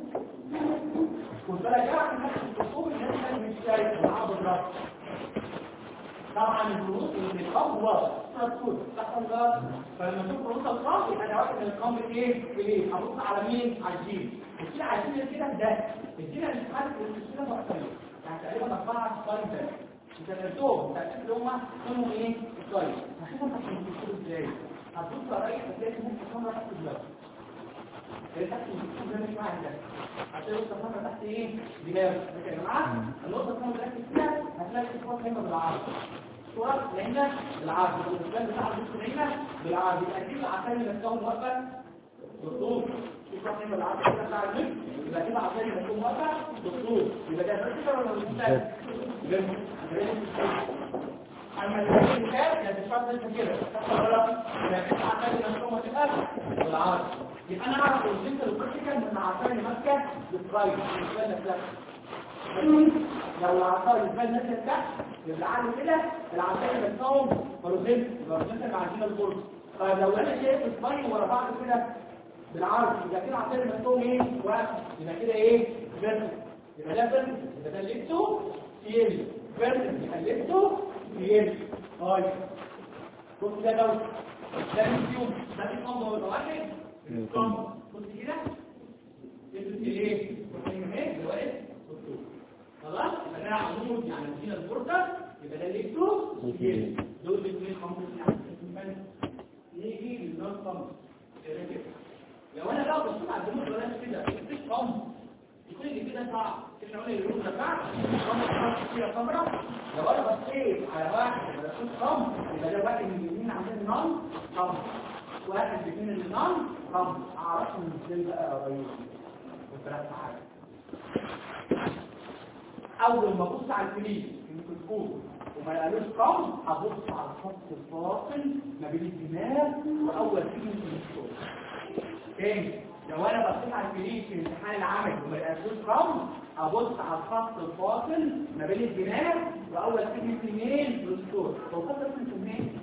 خد بالك بقى من نفس الخطوط اللي انت مش شايف العرض الراس طبعا البروز اللي هو مكتوب صح ولا فلما تشوف بروز الراس يبقى ده واحد من الكامب ايه ايه هبص على مين على الجيل الجيل على الجيل كده ده الجيل اللي حاسس ان الجيل ده مختلف يعني تقريبا اربعه ستايل ده انت درتهم تاكد اللي هم اسمهم ايه ستايل هشوفهم هتشوفوا ازاي هتبص على اي هتلاقي ممكن تكون راح تدلع تحت الجسم ده مش معايا ده عشان يوصل مرة تحت ايه دماغ يا جماعه النقطه اللي انا مركز فيها هتلاقي الصوت هنا بالعرض صوره هنا بالعرض والاسلام بتاع الجسم هنا بالعرض يبقى دي العسل اللي بتكون واقفه بالطول الصوت هنا بالعرض كده بتاع الجسم يبقى كده عسل اللي بتكون واقفه بالطول يبقى ده فيرتيكال ولا مش اما الوجه الكاب يعني الشرط ده كده ولا لكن عشان المفهوم تبقى بالعرض يبقى انا اعرف الجنس الفيرتيكال من عشان ماسكه بالرايت بالنسبه لك لو العصايه البال نزلت تحت يبقى عامل كده العصايه بتقوم بروزنت بروزنت مع الجنس الفورس طيب لو انا شايف السباين ورا بعض كده بالعرض يبقى كده العصايه بتقوم ايه واقف يبقى كده ايه فيرتيكال يبقى ده فيرتيكال يبقى ده ليبتو سيل فيرتيكال يبقى ليبتو سيل طيب بص ده دوت ده الفيوم ده الكومبو ولا واحد الكومبو بص كده يبقى ايه ايه دلوقتي خلاص يبقى ده عمود يعني مدينه البورده يبقى ده ليبتو سيل دول الاثنين كومبو يعني يجي للنون كومبو لو انا بقى بصيت على الجمهور ولا كده مفيش كومبو يكون اللي كده صعب احنا قلنا اليوم ده بعد كاميرا فيها كاميرا لو انا بصيت على واحد ولا اشوف كام يبقى ده واحد من اليمين عندنا نون كام واحد بيكون النون كام اعرفهم ازاي بقى قريب وثلاث حاجات اول ما ابص على الفليس الميكروسكوب وما قالوش قم هبص على الخط الفاصل ما بين الدماغ واول سيجمنت من الصوت تاني لو انا بصيت على الفريق في الامتحان العملي وما لقيتوش قم ابص على الخط الفاصل ما بين الدماغ واول سيجمنت منين من الصوت هو الخط الفاصل منين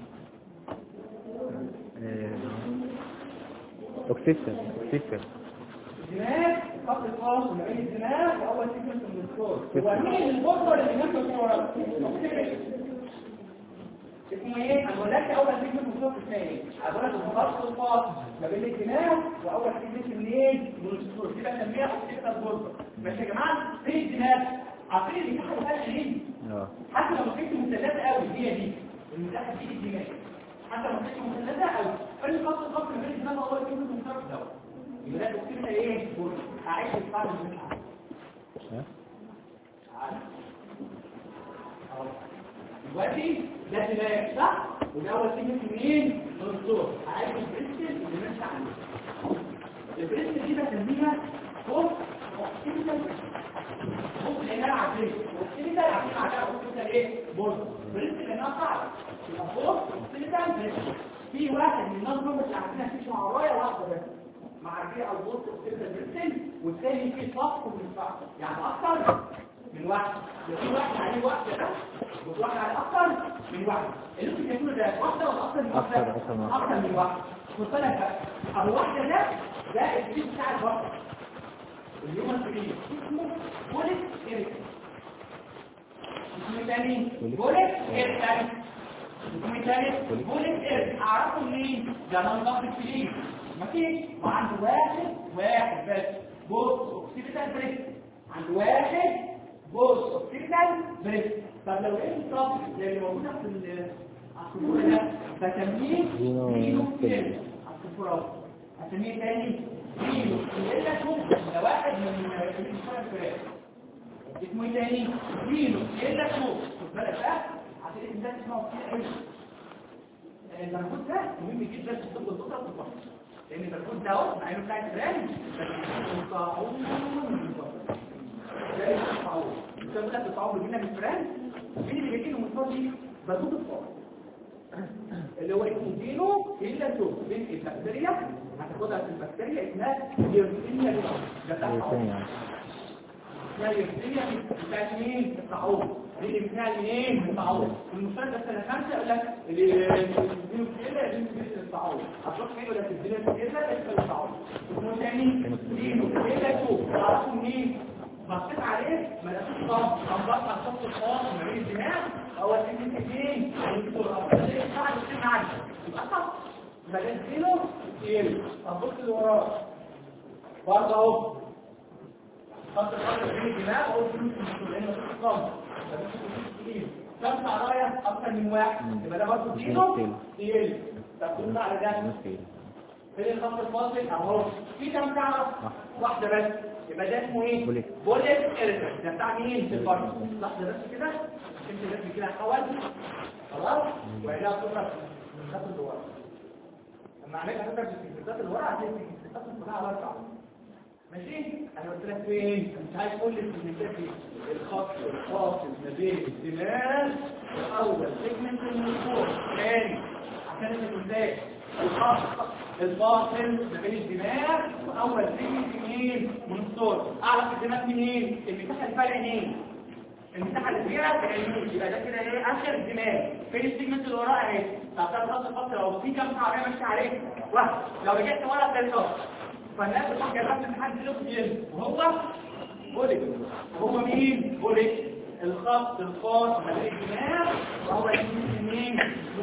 اوكسيستر اوكسيستر الدماغ خط الفاصل ما بين الدماغ واول سيجمنت من الصوت هو مين البطل اللي بينام الصوره اسمه ايه؟ انا بقول لك اول سيجمنت من الصوت اسمها ايه؟ هقول لك الخط الفاصل ما بين الدماغ واول سيجمنت منين؟ من الصوت دي بسميها اوكسيستر بورتر ماشي يا جماعه فين الدماغ؟ عارفين اللي تحت بقى عينين اه حتى لو كنت مثلثه قوي هي دي المساحه دي الدماغ حتى لو كنت مثلثه قوي فاللي خط الخط ما بين الدماغ واول سيجمنت من الصوت دوت يبقى ده تفكيرنا ايه؟ بورتر هعيش الفعل اللي مش عارف ها؟ دلوقتي ده دماغ صح وده اول سيجمنت منين من الصوت عايز البريستل اللي ماشي عليه البريستل دي بسميها فوق اوكسيدال فوق لانها عاديه اوكسيدال عارفين عليها اوكسيدال ايه برضه بريستل لانها صعبه يبقى فوق اوكسيدال بريستل في واحد من الناس دول اللي عارفينها في شعرايه واحده بس معديه على البوست اوكسيدال بريستل والثاني فيه صف من صف يعني اكتر من واحد في واحد عليه واحده بس وفي واحد عليه اكتر من واحد اللي انتوا بتقولوا ده واحده ولا اكتر من واحده أكتر- أكتر من واحدة. اكتر من واحده خد بالك بقى ابو واحده ده ده السيس بتاع البطل اليوم الكبير اسمه بوليت ايريك اسمه تاني بوليت. بوليت ايريك تاني اسمه تاني بوليت. بوليت ايريك اعرفه منين ده من ضغط الكبير ماشي وعنده واحد واحد بس بص اوكسيديتال بريك عنده واحد بص اوكسيديتال بريك طب لو ايه الصف زي اللي موجوده في ال- على الصفوره ده بسميه زينو زينو كيل. كيل على الصفوره اسميه تاني زينو كيل ده واحد من الصفوره الفراغ اسمه ايه تاني زينو كيل شوف خد بالك بقى عشان انت ده تسمعه كتير قوي المربوط ده مهم جدا في الطب والطب والطب لان المربوط ده اهو مع انه بتاع الفئران بس الطاعون ده الطاعون بسبب ده الطاعون بيجينا من الفئران مين اللي بيجيله من الفار دي مربوط الطاعون اللي هو اسمه دينو الا تو بين البكتيريا هتاخدها في البكتيريا اسمها يرسينيا ده بتاع ايه الطاعون تاني يعني اسمها يرسينيا بتاعت مين الطاعون دي اللي بتاع منين من الطاعون المستشفى سنه خمسه يقول لك اللي بيديله كده يديله كده الطاعون هتروح فين ولا تديله كده يديله الطاعون اسمه تاني دينو كده شوف تعرفوا منين بصيت عليه ما لقيتوش طب كان بص على الخط الخاص ما بين الدماغ هو سن اثنين الدكتور افضل ايه بعد السن عادي يبقى صح بدله يقل طب بص اللي وراه برضه اهو خط الخط بين الدماغ هو فلوس الدكتور لانه مفيش صمت كم شعرايه اكتر من واحد يبقى ده برضه كيلو يقل طب بص على ده نص فين الخط الفاصل اهو في كام شعره واحده بس يبقى ده اسمه ايه بوليت. بوليت إيريتر ده بتاع مين في الفرد لحظه بس كده انت بس كده حول خلاص وهنا تفرق من الخط اللي ورا لما عملت هتفرق في الخطات اللي ورا هتلاقي في الخطات كلها على اربعه ماشي انا قلت لك فين انت مش عايز تقول لي الكلمات دي الخط الفاصل ما بين الدماغ واول سيجمنت من الفوق تاني عشان انت ازاي الخط الفاصل ما بين الدماغ واول سيجمنت منين من الصوت اعرف الدماغ منين المساحه اللي فيها العينين المساحه اللي فيها العينين يبقى ده كده ايه اخر الدماغ فين السيجمنت اللي وراه اهي طب ده الخط الفاصل لو في كام شعريه ماشيه عليه واحد لو رجعت ورا ده الخط فالناس بتروح جربت امتحان تلوكسين وهو بوليك وهو مين بوليك الخط الخاص ما بين الدماغ وهو يمين مين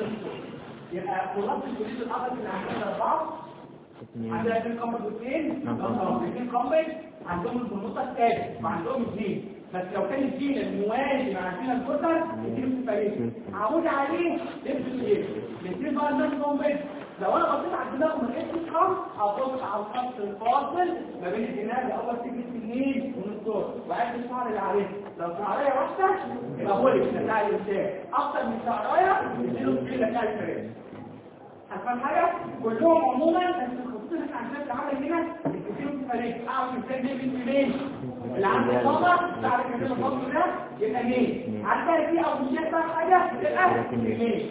يبقى خلاص الجديد الابيض اللي عندنا اربعه عندنا اثنين كومبل واثنين نعم. اثنين كومبل عندهم البنوطه الثالث وعندهم اثنين بس لو كان الجين الموازي مع الجين الكتر يديله في فريق عمود عليه لبس ايه الاثنين بقى الناس كومبل لو انا بصيت على الدماغ وما لقيتش خط هبص على الخط الفاصل ما بين الدماغ اول سجن سنين من الصوت وعد الشعر اللي عليه لو شعرايه واحده يبقى هو اللي بتاع الانسان اكتر من شعرايه يديله في بتاع الفريق هتفهم حاجة؟ كلهم عموما بس الخطوط اللي احنا عندنا بتتعامل هنا وفيهم فريق اعرف ازاي مين من مين اللي عنده خطر تعرف ان الخطر ده يبقى مين عندها في او مش شايفه حاجه تبقى مين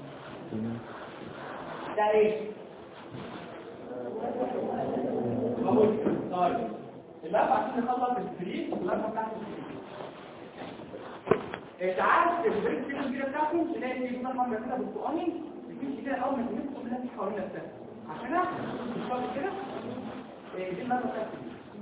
ده ايه بقول طيب الاربع عشان نخلص الفريق الاربع بتاعت الفريق تعال البريك كده كده بتاعته تلاقي في نظام كده بالقوانين بتمشي كده اول ما تمسك كلها في حوالين نفسها عشان تشتغل كده إيه، دي المرة بتاعتي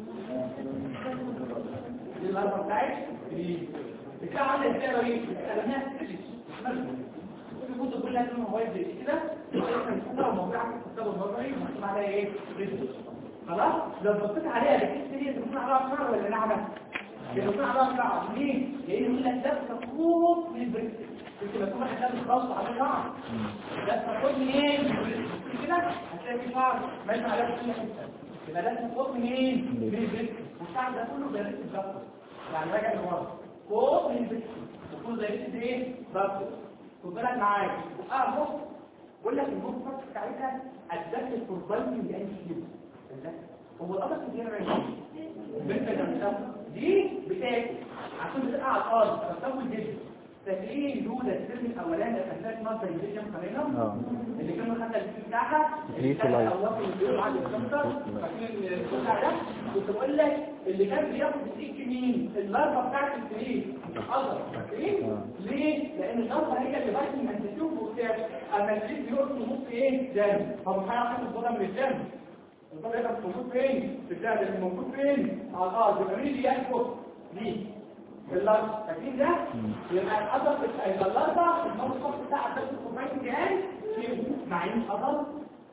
دي المرة بتاعتي دي بتاع عاملة ازاي رهيب بتكلمها الكتب كلها كلمة موبايل زي كده كده وموضوعها في الكتاب النظري مكتوب عليها ايه؟ ريزو خلاص لو بصيت عليها بتحس هي بتكون عليها شعر ولا ناعمة؟ بتكون عليها شعر ليه؟ لأن يقول لك ده تخوف من البريكس انت لما تكون واحد لابس خاص على شعر ده تاخد منين؟ كده هتلاقي في شعر ماشي عليها في كل حته يبقى ده تاخد منين؟ من البريكس والشعر ده كله بيركز الضغط يعني راجع لورا فوق من البريكس وكله زي ريكس ايه؟ ضغط خد بالك معايا اه بص بقول لك المصدر بتاعتها ادت الفوربايتنج يعني كده هو القطر كتير رايح بنت جنبها دي بتاكل عشان بتقع على الارض فبتاكل جدا فاكرين دول السلم الاولاني اللي كانت مصدر الفيديو قرينا اه اللي كانوا خدنا الفيديو بتاعها اللي Create كان light. الاول اللي بيقول على الكمبيوتر فاكرين البتاع ده كنت بقول لك اللي كان بياخد السيك مين اللارفا بتاعت السرير القدر فاكرين آه. ليه؟ لأن الضغطة هي اللي بس من تشوف وبتاع أما الجسم بيقف في نص إيه؟ دم هو مش هيعرف ياخد الضغطة من الدم الضغطة يبقى موجود فين؟ في الدم اللي موجود فين؟ على الأرض يبقى مين اللي يحفظ؟ دي في الأرض فاكرين ده؟ يبقى القدر يبقى الأرض الموت الصف بتاع الدم الكوباية الجهاز مع إن قدر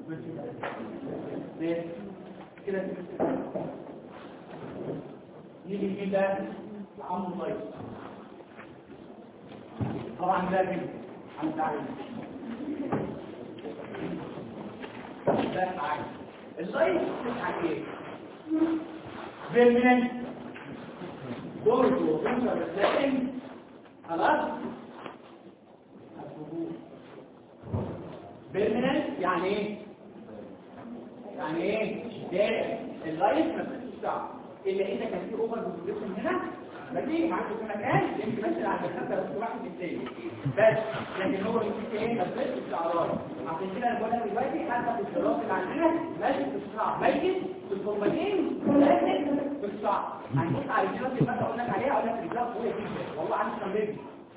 ليه؟ كده يجي كده عم ضيف طبعا لازم عن تعليم ده معاك اللايف بتاعك ايه بيرمننت دورته وفنسر السائل خلاص بيرمننت يعني ايه يعني ايه دائم اللايف ما بتبقاش صعب الا اذا كان في اوفر بوزيشن هنا ماشي معاك في مكان يمكن مثلا عند الخمسه بس واحد الثاني بس لكن هو يمسك ايه ما بتبقاش استعراض عشان كده انا بقول لك دلوقتي حتى في الدراسه اللي عندنا ماشي في الصعب ماشي في الفورماتين لازم في الصعب هنبص على الدراسه اللي انا اقول لك عليها اقول لك رجلها قويه جدا والله عندي تمرين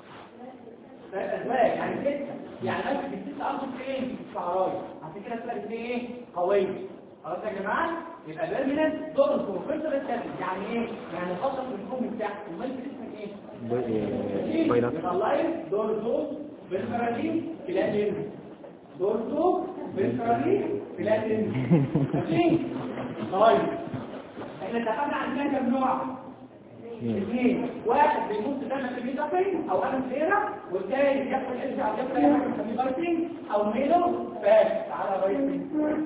أزواج يعني ستة يعني ماسك الست أرض فين في الصحراوي عشان كده تلاقي دي ايه قوية خلاص يا جماعة يبقى بيرمننت دور بروفيسور التابل يعني ايه يعني خاصة في الحكم بتاعك امال في اسمك ايه بايلات يبقى اللايف دور دور بالفرالين بلاتين دور دور بالفرالين بلاتين ماشي طيب احنا اتفقنا عندنا كام نوع اثنين واحد بيموت دم في ميتافين او انا سيرة والثاني ياخد ارجع او ياخد اي حاجه بنسميه بارتين او ميلو فاس تعالى يا ريس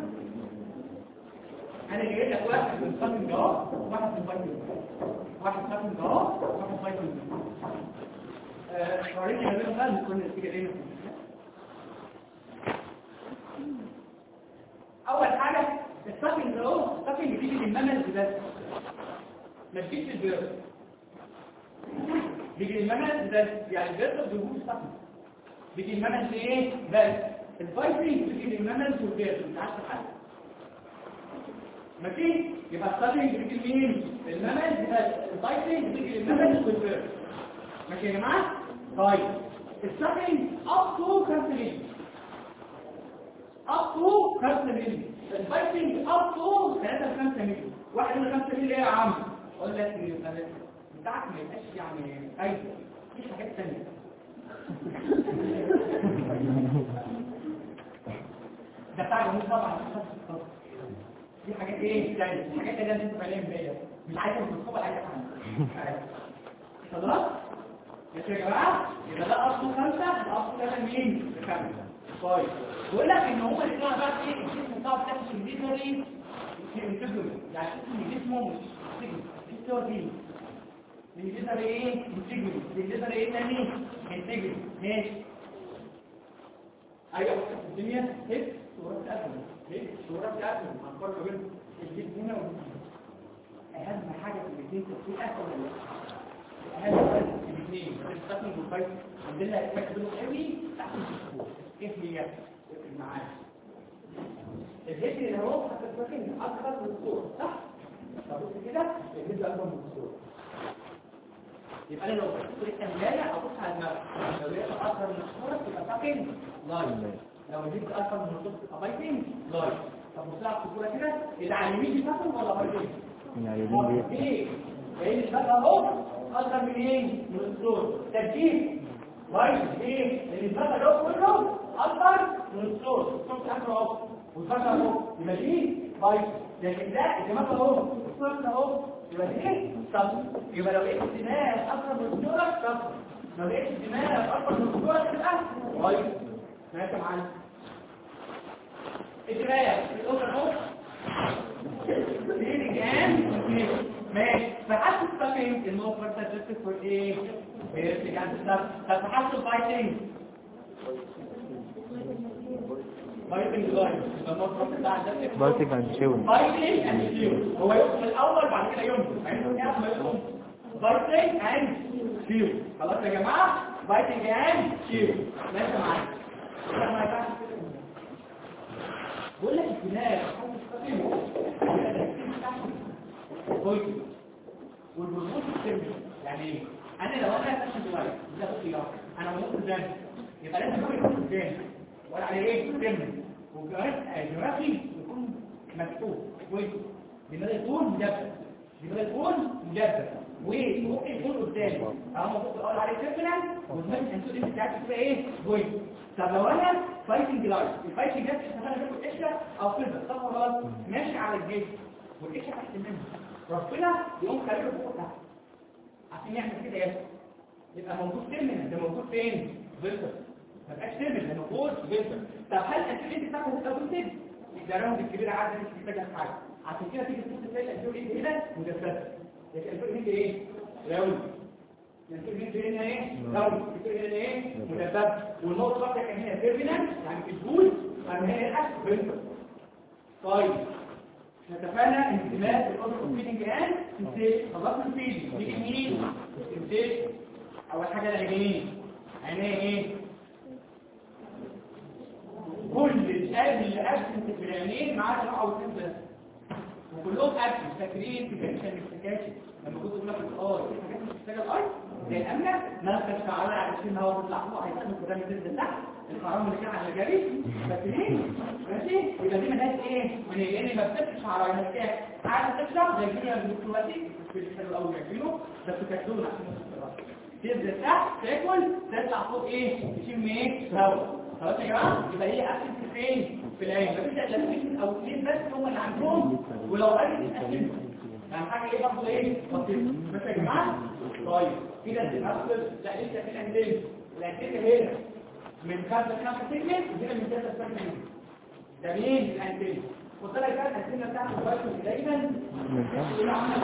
انا جاي لك واحد من فاتن جواب وواحد من فاتن واحد فاتن جواب وواحد فاتن آه وريني ما بينهم بقى نكون النتيجه ايه اول حاجه الساكن ده اهو الساكن بيجي من الممل بس ما تجيش البيرد بيجي المنهج بس يعني البيرد بيجيبوش صح بيجي المنهج لايه بس الفايتنج بيجي للمنهج والبيرد مش عارف حاجه ماشي يبقى الستارتنج بيجي لمين المنهج بس الفايتنج بيجي للمنهج والبيرد ماشي يا جماعه طيب الستارتنج اب تو 5 مللي اب تو 5 مللي الفايتنج اب تو 3 5 مللي واحد من 5 مللي ايه يا عم اقول لك الثلاث بتاعك ما يبقاش يعني ايوه في حاجات ثانيه ده بتاع جمهور طبعا دي حاجات ايه ثانيه حاجات اللي انت فعليا بيها مش عايزه تطبق حاجه ثانيه خلاص ماشي يا جماعه يبقى ده اصله خمسه ده اصله ثلاثه مين خمسه طيب بقول لك ان هم الاثنين بقى ايه الجسم بتاعه بتاعه سنديتري سنديتري يعني اسم جسمه مش الصور دي بيجيزها بايه انتجري بيجيزها بايه تاني انتجري ماشي ايوه الدنيا هيك صورة تقدم هيك صورة تقدم هنفرق بين الجيب هنا اهم حاجه في الاثنين تفريقه ولا لا اهم حاجه في الاثنين الستارتنج والفايت عندنا افكت بينهم قوي تحت الدكتور ايه هي معانا الهيد اللي هو هتتفكر اكبر من الصوره صح فبص كده الهيد اكبر من الصوره يبقى انا لو بصيت الكمالة ابص على دماغي لو لقيت اكبر من الصوره تبقى فاكن لاين لو جبت اكبر من الصوره تبقى بايتنج لاين طب بص على الصوره كده اللي على اليمين دي فاكن ولا بايتنج يعني اليمين دي ايه لان الفاكهه اهو اكبر من ايه من الصوره ترتيب بايتنج ايه لان الفاكهه ده كله اكبر من الصوره الصوره بتاعته اهو والفاكهه اهو يبقى دي بايتنج لكن ده الدماغ اهو الصوره اهو يبقى دي طب يبقى لو لقيت الدماغ اكبر من الصوره طب لو لقيت الدماغ اكبر من الصوره تبقى بايتنج ماشي معانا الدماغ الأوضة اهو ليه جان ماشي فحسب فاكين الموفر تجسد في ايه بيرجع عند طب فحسب بايتنج بايتنج لاين يبقى الموفر بتاع الجسد بايتنج عند شاول بايتنج اند شيو هو يقسم الاول بعد كده ينزل فاهم ما يقسم بايتنج اند شيو خلاص يا جماعه بايتنج اند شيو ماشي معايا كده ما ينفعش بقول لك الدماغ بوينت والبرموت السيرفي يعني ايه انا لو انا فاشل دلوقتي ده اختيار انا بنص الزن يبقى لازم اكون الزن ولا على ايه سيرفي وكمان دماغي يكون مفتوح بوينت دماغي يكون مجبر دماغي يكون مجبر وممكن يكون قدامي اهو ممكن اقول عليه سيرفينال والمهم انتوا دي بتاعتك فيها ايه بوينت طب لو انا فايتنج لايف الفايتنج ده انا باخد قشره او فلفل صح ولا غلط ماشي على الجيش والقشره تحت منه ربنا يقوم خليله فوق تحت عشان يعمل كده ياسر يبقى موجود ترمينال ده موجود فين فيلتر ما بقاش ترمينال ده موجود فيلتر طب هل الانسولين بتاعته هتبقى فيلتر ده راوند الكبيره عادي مش محتاجه في حاجه عشان كده تيجي تبص تلاقي الانسولين هنا مجسده لكن الانسولين هنا ايه راوند الانسولين هنا ايه راوند الانسولين هنا ايه مجسده والنقطه بقى كان هنا ترمينال يعني في الجول اما هنا فيلتر طيب نتفانى انتماء الاوتو فيدنج ان انت خلصنا الفيدنج نيجي مين انت اول حاجه العينين عينيه ايه كل الاب اللي ابسنت في العينين معاه نوع او اثنين بس وكلهم ابسنت فاكرين في كانشن الافتكاشن لما كنت بقول لك الاي في حاجات مش محتاجه الاي زي الامنه نفس الشعار على ان هو بيطلع فوق هيسمى قدام الجلد تحت الحرام اللي كان على الجري فاكرين ماشي يبقى دي ملهاش ايه من يعني ما بتفتش شعرها هي كده عايزه تشرب زي كده دلوقتي في الحلو قوي يعملوا بس تاكلون عشان تنزل تحت تاكل تطلع فوق ايه تشم ايه هواء خلاص يا جماعه يبقى هي اكل فين في العين مفيش الا او اثنين بس هم اللي عندهم ولو قلت تاكلهم يعني حاجه ايه برضه ايه بسيطه بس يا جماعه طيب كده التنفس لا لسه في الاندين الاندين هنا من خمسة لخمسة سيجمنت وهنا من ثلاثة سيجمنت ده مين الانتين خد بالك بقى الانتين بتاعت الفايتوس دايما بيقول عمل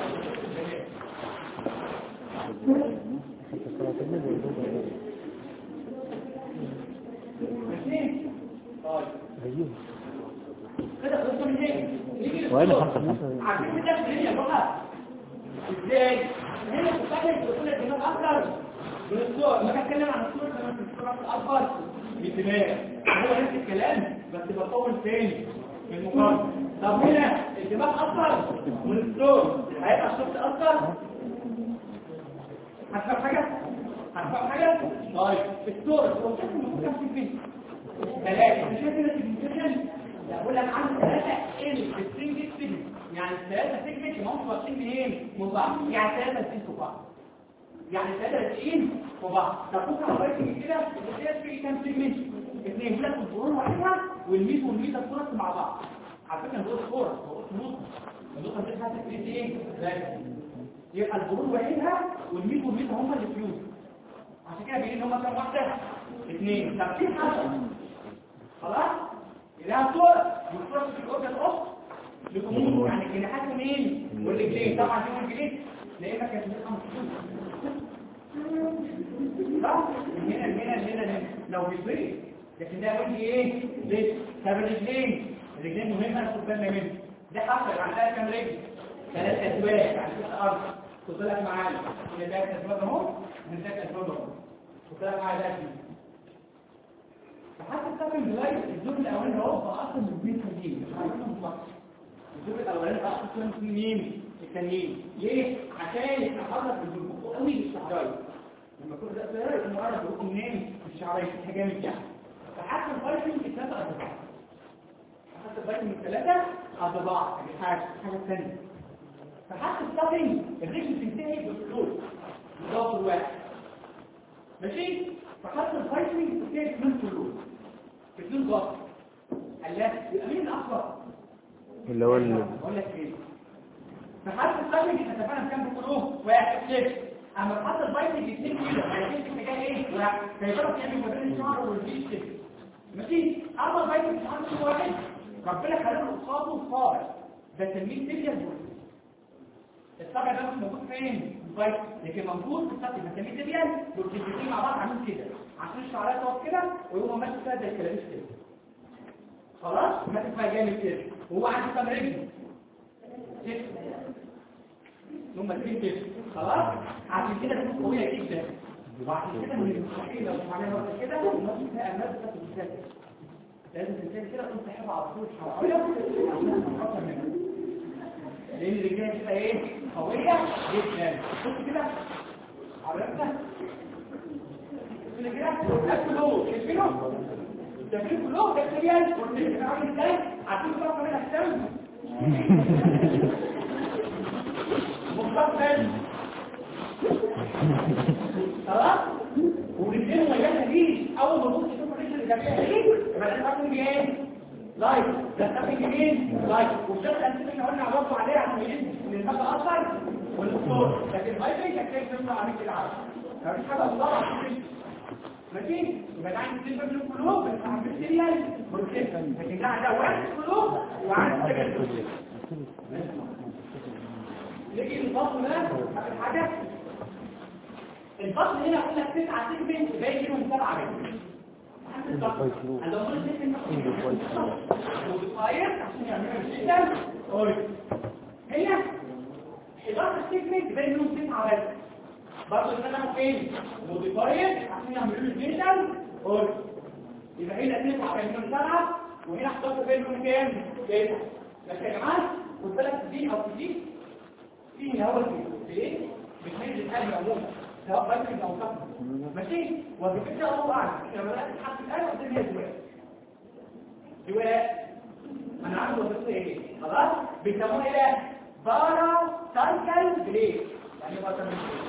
ماشي طيب كده خلصنا من هنا نيجي وين للصور. خمسة خمسة عارفين ده منين يا جماعه ازاي هنا بتتكلم بتقول الدماغ اكتر من الصور لما اتكلم عن الصور كمان في الصور اكبر من الدماغ هو نفس الكلام بس بطول تاني في المقارنه طب هنا الدماغ اكتر من الصور هيبقى الصوت اكتر هتفهم حاجه هتفهم حاجه طيب الصور هو شايف المفروض كام فين ثلاثه انت شايف هنا الديفينيشن بقول لك عنده ثلاثه ال سترينج سيجمنت يعني الثلاثه سيجمنت ما هم واقفين منين من بعض يعني ثلاثه سيجمنت في بعض يعني ثلاثه لاقيين في بعض طب بص على الرايتنج كده الثلاثه في كام سيجمنت اثنين يقول لك الظهور واحدها والميز والميز الصوره مع بعض على فكره دول صوره هو نص النقطه دي هتبقى ايه ثلاثه يبقى الظهور واحدها والميز والميز هم اللي فيوز عشان كده بيقولوا هم كام واحده اثنين طب في حاجه خلاص لها صور والصور في الأوضة الأخرى لكمون يعني الجناحات مين والرجلين طبعا دي والرجلين لأنك كانت بتبقى مخصوص صح؟ من هنا من هنا من هنا هنا لو بيضرب لكن ده يقول لي ايه؟ ليه؟ طب الرجلين الرجلين مهمة ناخد بالنا منها ده حصل عندها كام رجل؟ ثلاث اسباب يعني ست ارض خد بالك معايا هنا ثلاث اسباب اهو هنا ثلاث اسباب اهو خد بالك معايا ده كده. فحتى السكن دلوقتي الدور الاولاني اهو بقى اصلا من البيت دي مش عارفين مصر الدور الاولاني بقى اصلا من مين التانيين ليه عشان يتحرك بالجمهور قوي للشعرايه لما كل ده صغير يقوم مقرب يقوم منين الشعرايه فيها جامد يعني فحتى الفيتامين الثلاثه قد بعض حتى الفيتامين الثلاثه قد بعض دي حاجه حاجه ثانيه فحتى الستافنج الريش بتنتهي بالفلوس بالضغط الواحد ماشي فحتى الفيتامين بتنتهي من فلوس بدون ضغط الله يبقى مين الاكبر اللي هو ال... اقول لك ايه فحتى الفيتامين احنا اتفقنا كام بقولوه واحد صفر اما حتى الفيتامين الاثنين كده هيكون في اتجاه ايه واحد فيضرب يعني ما بين الشعر والجيش كده ماشي اما الفيتامين مش عنده واحد ربنا خلقه قصاده صابع ده تلميذ سيريال الصابع ده مش موجود فين الفيتامين لكن موجود في الصابع ده تلميذ سيريال والجلدتين مع بعض عاملين كده عشان الشعرات تقف كده ويقوم ماشي كده زي الكلابيش كده خلاص ماسك فيها جامد كده وهو عنده كام رجل هم الاثنين كده خلاص عشان كده تكون قويه جدا وعشان كده من المستحيل لو عملنا وقت كده الناس فيها الناس بتاخد بالذات لازم تنتهي كده تقوم تحب على طول حراريه عشان تتخطى منها لان الرجاله كده ايه قويه جدا بص كده عرفتها كده كده اكلوا شايفينه شايفين كلهم ده سريال والرجل عامل ازاي عارفين فرق بين الاحسان مستقبل خلاص ورجلين مليانه دي اول ما تبص تشوف الرجل اللي جنبها دي يبقى ده تاكل ايه لايك ده تاكل جنين لايك والشغل اللي احنا قلنا برضه عليه عشان يجي من الماده اثر والصوت لكن ما يجي كده تطلع عليك العرض مفيش حاجه الله ماشي يبقى ده عندي سيلفر من القلوب بس عندي سيريال بروتين لكن ده ده واحد قلوب وعندي سيلفر نيجي للفصل ده اخر حاجه الفصل هنا اقول لك تسعه سيجمنت باقي منهم سبعه بس لو قلت موديفاير عشان يعملوا السيستم قول هي 11 سيجمنت باقي منهم تسعه بس برضه استخدموا فين موديفاير عشان يعملوا السيستم قول يبقى هنا تسعه باقي منهم سبعه وهنا 11 باقي منهم كام؟ تسعه بس يا جماعه خد بالك دي او دي في هوا في ايه بتميز القلب عموما سواء بلد او صفر ماشي وبكده الله اعلم احنا بدات نحط القلب قدام هي دواء دواء انا عارف وظيفته ايه خلاص بيسموه ايه بارا سايكل بريك يعني بارا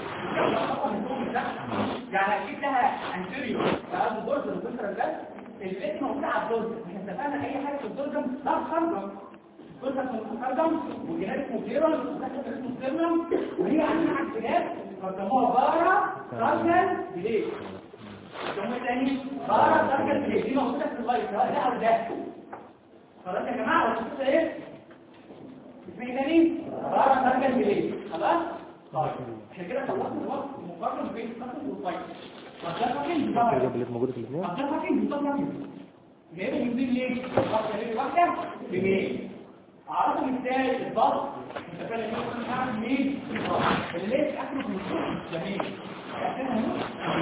يعني اكيد لها انتيريو فهذا الدرج الفكره ده الاسم موجود على الدرج احنا اتفقنا اي حاجه في الدرج لا خرجه كلها متقدم وجهاز مديرة اسمه سيرنم وهي عندنا على الجهاز قدموها بارا سارجل بليل ثم تاني بارا سارجل بليل دي موجودة في الغاية سواء ده أو ده خلاص يا جماعة ولا ايه؟ اسمه تاني بارا سارجل بليل خلاص؟ طيب احنا كده خلصنا الوقت مقارنة بين القسم والفايت طب ده فاكين الحاجة اللي موجودة في الاثنين طب ده فاكين بالظبط جايبه جنبين ليه؟ واحدة واحدة بمين؟ عرفوا مثال الضغط انت فاهم ايه هعمل مين اللي ليه اخره في الصوت جميل اخرها نص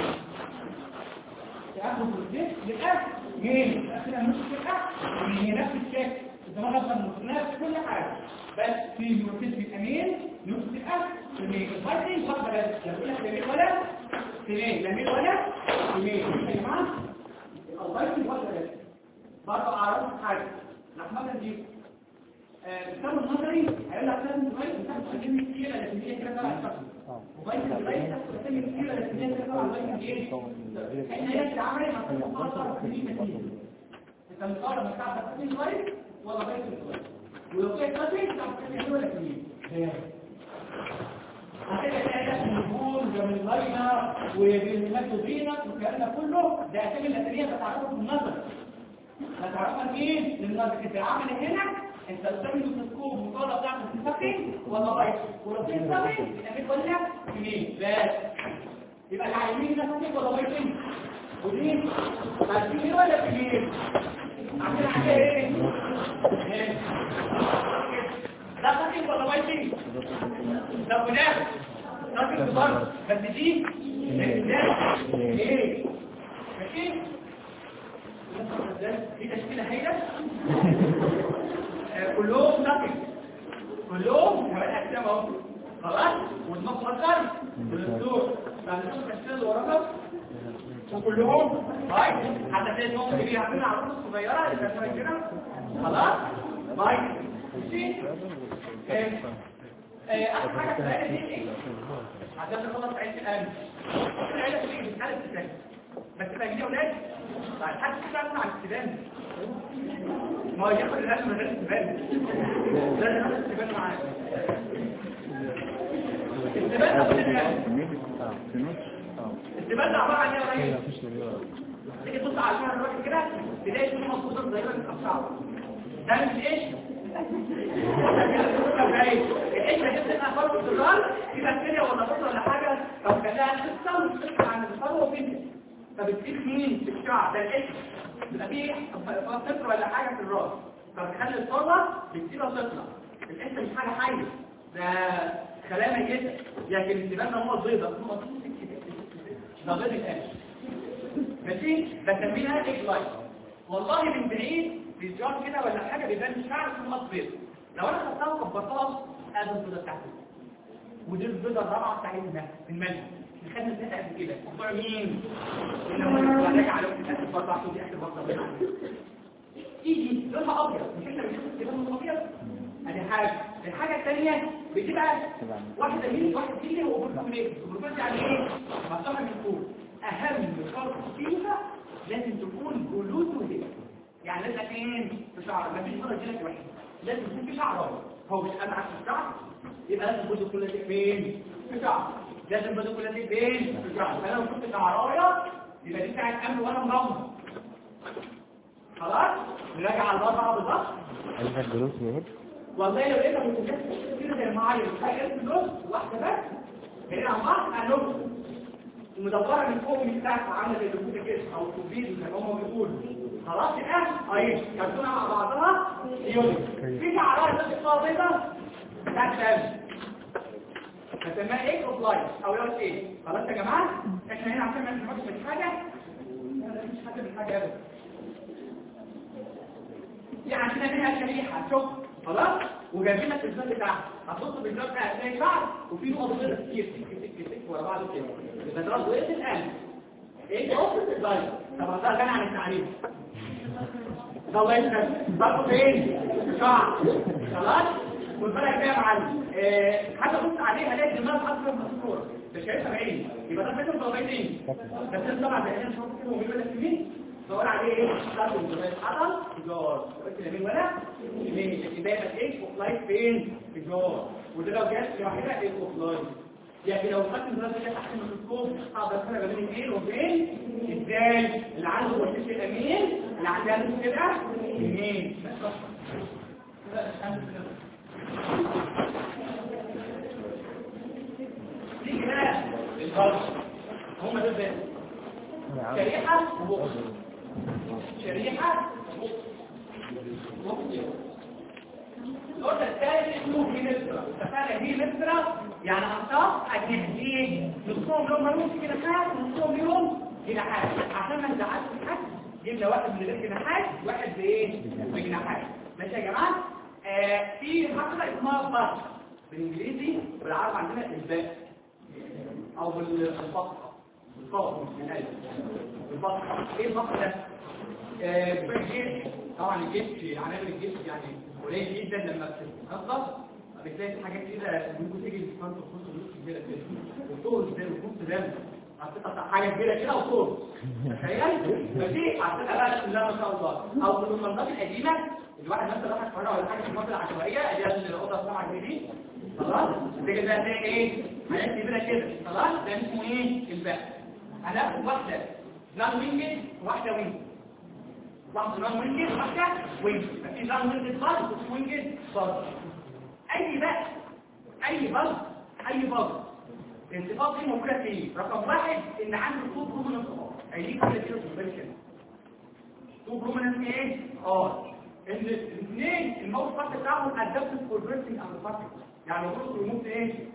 اخره في الزيت يبقى مين اخرها نص يبقى هي نفس الشكل الدماغ اصلا نفس كل حاجه بس في نوتيس بالامين نص يبقى تمين الفايتنج واحده بس لا يقول لك تمين ولا تمين لا مين ولا تمين يا جماعه الفايتنج واحده بس برضه اعرف حاجه احمد دي الكتاب النظري هيقول لك لازم تغير بتاخد اسامي كتيره لكن هي كده تبع الشخص وبايت الغير تاخد اسامي كتيره لكن هي كده تبع البايت ايه احنا هي العملي هتكون خلاص في نتيجه انت مقارنه ما تعرف اسامي الغير ولا بايت الغير ولو كانت اسامي تعرف اسامي ولا كتير هتبقى تلاقي من الجول ومن الغينة وبالماتوبينة والكلام ده كله ده اسامي الاساميه بتعرفها في النظر هتعرفها مين؟ للنظر انت العمل هنا انت قدام الميكروسكوب المقارنه بتاعته بتفكر ولا بايت ولو في سبب يبقى ولا يمين بس يبقى العينين ده فكر ولا بايت ودي عارفين ولا يمين عاملين عليها ايه ده فكر ولا بايت طب وده راجل برضه بس دي ده ايه ماشي دي تشكيله هايله آه، كلهم نقل كلهم كمان اجسام اهو خلاص والنص اكتر والدور يعني نشوف التشكيله اللي وراها وكلهم باي حتى تلاقي انهم بيعملوا على الرؤوس الصغيره اللي كانت كده خلاص باي ماشي آه، آه، اخر حاجه في العيله دي ايه عشان نخلص عيله الان العيله دي بتتعالج ازاي بس تبقى جديده اولاد بعد حد تسمع عن السودان ما هو ياخد الأكل من غير استبان لازم ياخد استبان معاه استبان أو استبان استبان ده عبارة عن ايه يا ريس؟ تيجي تبص على شهر الراجل كده تلاقي فيه مصوصة صغيرة متقطعة ده مش ايش؟ ايش هتبقى فرق الدولار في بكتيريا ولا فطر ولا حاجة لو كان لها قصة مش قصة عن الفرق وفين فبتسيب مين في الشعر ده الايش يبقى فيه صفر ولا حاجة في الراس فبتخلي الصورة بتسيبها تطلع الاسم مش حاجة حية ده خلايا ميتة لكن الانتباه ده هو البيضة هو ده بيض الآن ماشي بسميها ايج لايت والله من بعيد بيجار كده ولا حاجة بيبان الشعر في المط بيض لو انا خدتها وكبرتها ادي البيضة بتاعتي ودي البيضة الرابعة بتاعتنا المنهج خدنا الناس قد كده موضوع مين اللي هو راجع على الاساس برضه عشان دي اخر برضه تيجي لونها ابيض مش احنا بنشوف الكلام لونه ابيض ادي حاجه الحاجه الثانيه بتبقى واحده مين واحده فيه وبروكوليت البروكوليت يعني ايه مصنع من فوق اهم شرط فيها لازم تكون جلوده يعني لازم فين في شعر ما فيش مرض جلد واحد لازم يكون في شعر هو مش انا عشان الشعر يبقى لازم جلده كله فين في شعر لازم بدو كل دي بين فانا لو كنت شعرايه يبقى دي بتاعت امن وانا مرمى خلاص نراجع على الاربعه بالظبط عايزها الجلوس يهد والله لو لقيت متجسس كده زي معايا حاجه اسم نص واحده بس هنا على بعض هنص المدبره من فوق من تحت عامله زي الكوبي كده او الكوبيد زي ما هم بيقولوا خلاص يبقى اهي كرتونه مع بعضها يوم في شعرايه بس اسمها بيضه ده تمام فسماها ايه اوفلاين او يقول ايه خلاص يا جماعه احنا هنا عشان ما نفهمش من حاجه مش حاجه من حاجه ابدا دي عندنا منها شريحه شوف خلاص وجايبين لك الزن بتاعها هتبص بالجنب بتاع هتلاقي شعر وفي نقط بيضاء كتير تك تك تك ورا بعض كده يبقى ده رد ايه الان ايه اوبس لاين طب ده غني عن التعريف ده الله يسلمك برضه فين شعر خلاص والفرق كده يا معلم حتى بص عليها هلاقي دماغ اكثر مذكوره مش شايفها بعيني يبقى ده فكره طبيعي بس انت طبعا زي ما شفت كده وبيقول لك مين دور عليه ايه خدوا الجمال حصل جار قلت لمين ولا يمين لكن دايما ايه اوف لايف فين في جار وده لو جات لوحدها ايه اوف لايف يعني لو خدت الجمال ده تحت الميكروسكوب اقدر افرق بين ايه وبين ازاي اللي عنده وشيش الامين اللي عندها نص كده يمين نيجي بقى للغرب هم دول بس شريحة وبؤس شريحة وبؤس الأوضة الثالث اسمه هيمسترا اتفقنا هيمسترا يعني أنصاف أجهزين نصهم لهم ملوش جناحات ونصهم لهم جناحات عشان ما نزعلش حد جبنا واحد من غير جناحات واحد بإيه؟ بجناحات ماشي يا جماعة؟ آه في حاجة اسمها بارك بالإنجليزي والعرب عندنا الباء او بالبطه بالصوت من قلب البطه ايه البطه ده آه الجيش طبعا الجيش عنابر الجيش يعني قليل جدا لما بتتنظف بتلاقي حاجات كده ممكن تيجي في فرنسا وخصوصا فلوس كبيره كده وطول زي وكنت دم حطيتها حاجه كبيره كده وطول تخيل فدي حطيتها بقى بسم الله ما شاء الله او في المنطقه القديمه الواحد مثلا راح يتفرج ولا حاجه في المنطقه العشوائيه ادي الاوضه السبعه دي خلاص تيجي بقى تلاقي ايه حاجات كبيره كده خلاص ده اسمه ايه الباء هناخد واحده نان وينجز واحده وينج واحده نان وينجز واحده وينج في نان وينجز خالص وفي وينجز خالص اي بقى اي بلد اي بلد الانتفاض دي موجوده فيه رقم واحد ان عنده تو بروميننت ار هيجي كده كده في البريشن تو بروميننت ايه ار ان الاثنين الموت بارت بتاعهم ادابتد فور بريسنج اند بارتكل يعني بص ريموت ايه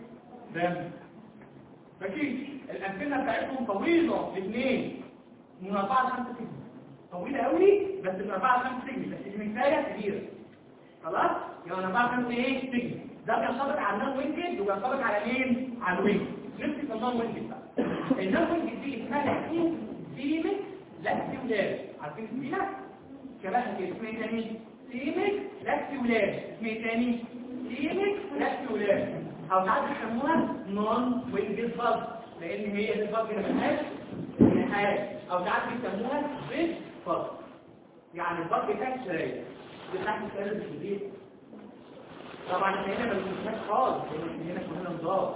دم ماشي الانتنه بتاعتهم طويله الاثنين من 4 ل 5 سجن طويله قوي بس من 4 ل 5 سجن بس المثايه كبيره خلاص يبقى 4 ل 5 ايه سجن ده بينطبق على النون وينجد وبينطبق على مين على الوينج نمسك النون وينجد بقى النون وينجد دي اسمها لاكتين سيمك لاكتي ولاد عارفين اسمها شبهها كده اسمها إيه تاني سيمك لاكتي ولاد اسمها إيه تاني سيمك لاكتي ولاد او ساعات بيسموها نون وينجد فاز لان هي دي الفاز اللي ملهاش نهايه او ساعات بيسموها بيت فاز يعني الفاز بتاعت الشرايين دي تحت السيارة الكبير طبعا احنا هنا ما بنشوفهاش خالص لان هنا كلنا نضاف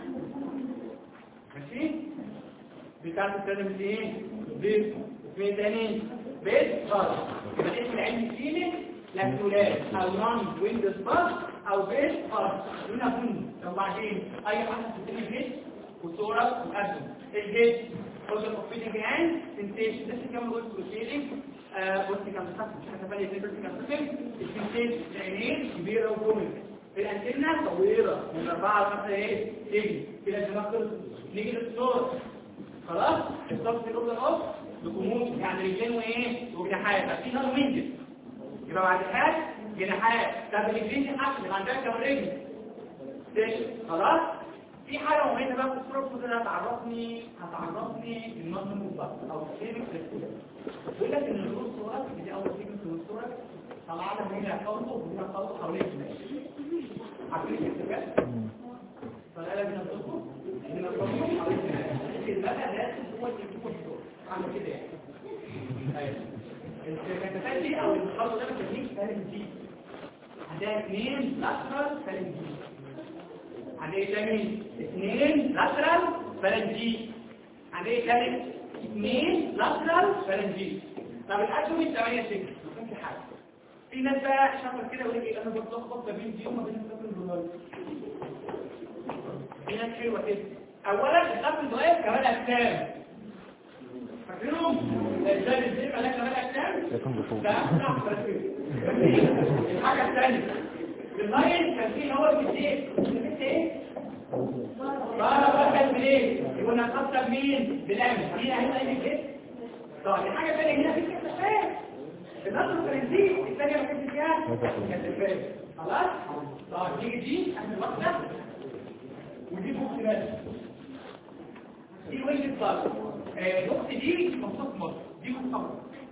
ماشي بتاعت السيارة دي ايه بيت اسمه تاني بيت فاز يبقى الاسم العلمي كلينيك لاكتولات او نون ويندوز باس او بيت فاز هنا بني وبعدين اي حاجه في الجيت وصوره وقدم الجيت اوردر اوف فيدنج اند سنسيشن لسه كمان قلت بروسيدنج بص كان بتحصل مش حاجه ثانيه زي بس كان بتحصل السنسيشن العينين كبيره وكومن الانتنه طويله من 4 ل 5 ايه تيجي كده الدماغ خلص نيجي للصوره خلاص الصف الاوردر اوف لكموت يعني رجلين وايه وجناحات يبقى في نار منجل يبقى بعد حاجه جناحات طب الرجلين دي حاجه يبقى عندها كام رجل خلاص في حاجة مهمة بقى في الصورة كده هتعرفني هتعرفني النظم المطلق او السيرك للصورة بيقول لك ان الصورة دي اول سيرك في الصورة طلع لنا هنا خلطه وهنا خلطه حوالين الشمال عارفين الاتفاق؟ طلع لنا هنا خلطه هنا خلطه حوالين الشمال بقى لازم هو اللي يكون الصورة عامل كده يعني ايوه الكتابات دي او الخلطه ده بنسميه فالنجي عندها اثنين لاترال فالنجي عندها ايه تاني اثنين لاترال فالنجي عندها ايه تاني اثنين لاترال فالنجي طب الاتومي 8 6 ما كانش حاجه في ناس بقى شافوا كده يقول لك انا بتلخبط ما بين دي وما بين الكابل الدولار في ناس حلوه كده اولا الكابل الدولار كمان اجسام فاكرهم ازاي ازاي مالك كمان اجسام لكن بطول ده صح الحاجه الثانيه اللاين كان فيه هو بالزيت شفت ايه بقى بقى بالايه يقولنا نخطط مين بالامن مين هيبقى ايه كده طب الحاجه الثانيه هنا في الكتفات النصر الفرنسي الثانيه ما كانتش فيها كتفات خلاص طب نيجي دي احنا واحده ودي فوق بس دي وجه الضغط الوقت دي مخصوص مصر دي مخصوص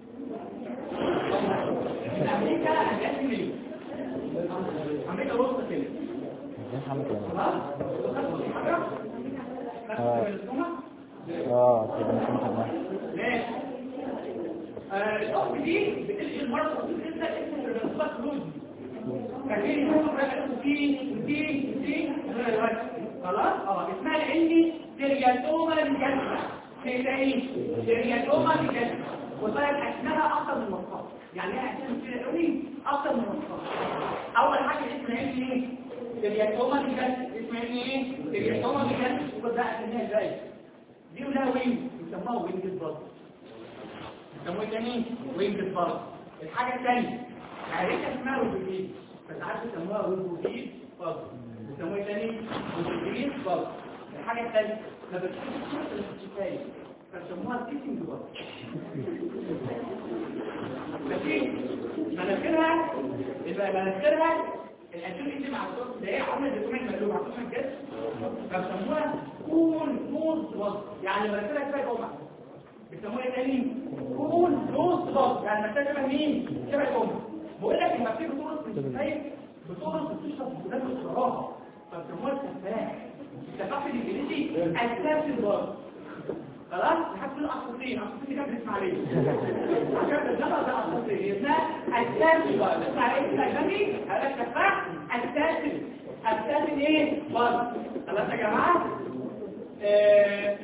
امريكا هتقسم ليه امريكا وسط كده ازاي حمد كده خلاص وخدوا الحجر خدوا الاسطومه اه كده مش محمد ماشي آه، الضغط دي بتلقي المرض بتنسى اسمه الرسوبات لوز كثير منهم رأسوا فيه وفيه وفيه خلاص اه اسمها العلمي سيرياتوما للجسم تلاقيه سيرياتوما للجسم وطلعت اسمها اكتر من مصطلح يعني ايه اسم كده قوي اكتر من مصطلح اول حاجه اسم العلمي ايه سيرياتوما للجسم اسم العلمي ايه سيرياتوما للجسم وخد بقى اسمها ازاي دي ولها وين يسموها وين بالظبط يسموه تاني وين بالظبط الحاجه الثانيه عرفت اسمها روبوتيد بس عارف يسموها روبوتيد فاضل يسموه تاني روبوتيد فاضل الحاجة الثانية ما بتشوفش صورة الاستشفائي فسموها تيسنج بار ماشي مناخيرها يبقى مناخيرها الانسان اللي مع الصوت ده هي عامله زي كمان مقلوب عارفين الجسم فسموها كون نوز وسط يعني مناخيرها كفايه جمعه بيسموها ايه تاني كون نوز وسط يعني مناخيرها شبه مين شبه جمعه بقول لك لما بتيجي تورط الاستشفائي بتورط بتشرب بلاد الصراحه فسموها التفاح التفاح الانجليزي اساس الضرب خلاص لحد كل اساطين اساطين كانت بتسمع عليه عشان الجبل ده اساطين اسمها اساس الضرب اسمع عليه كده اجنبي هذا التفاح اساس اساس ايه ضرب خلاص يا جماعه آه،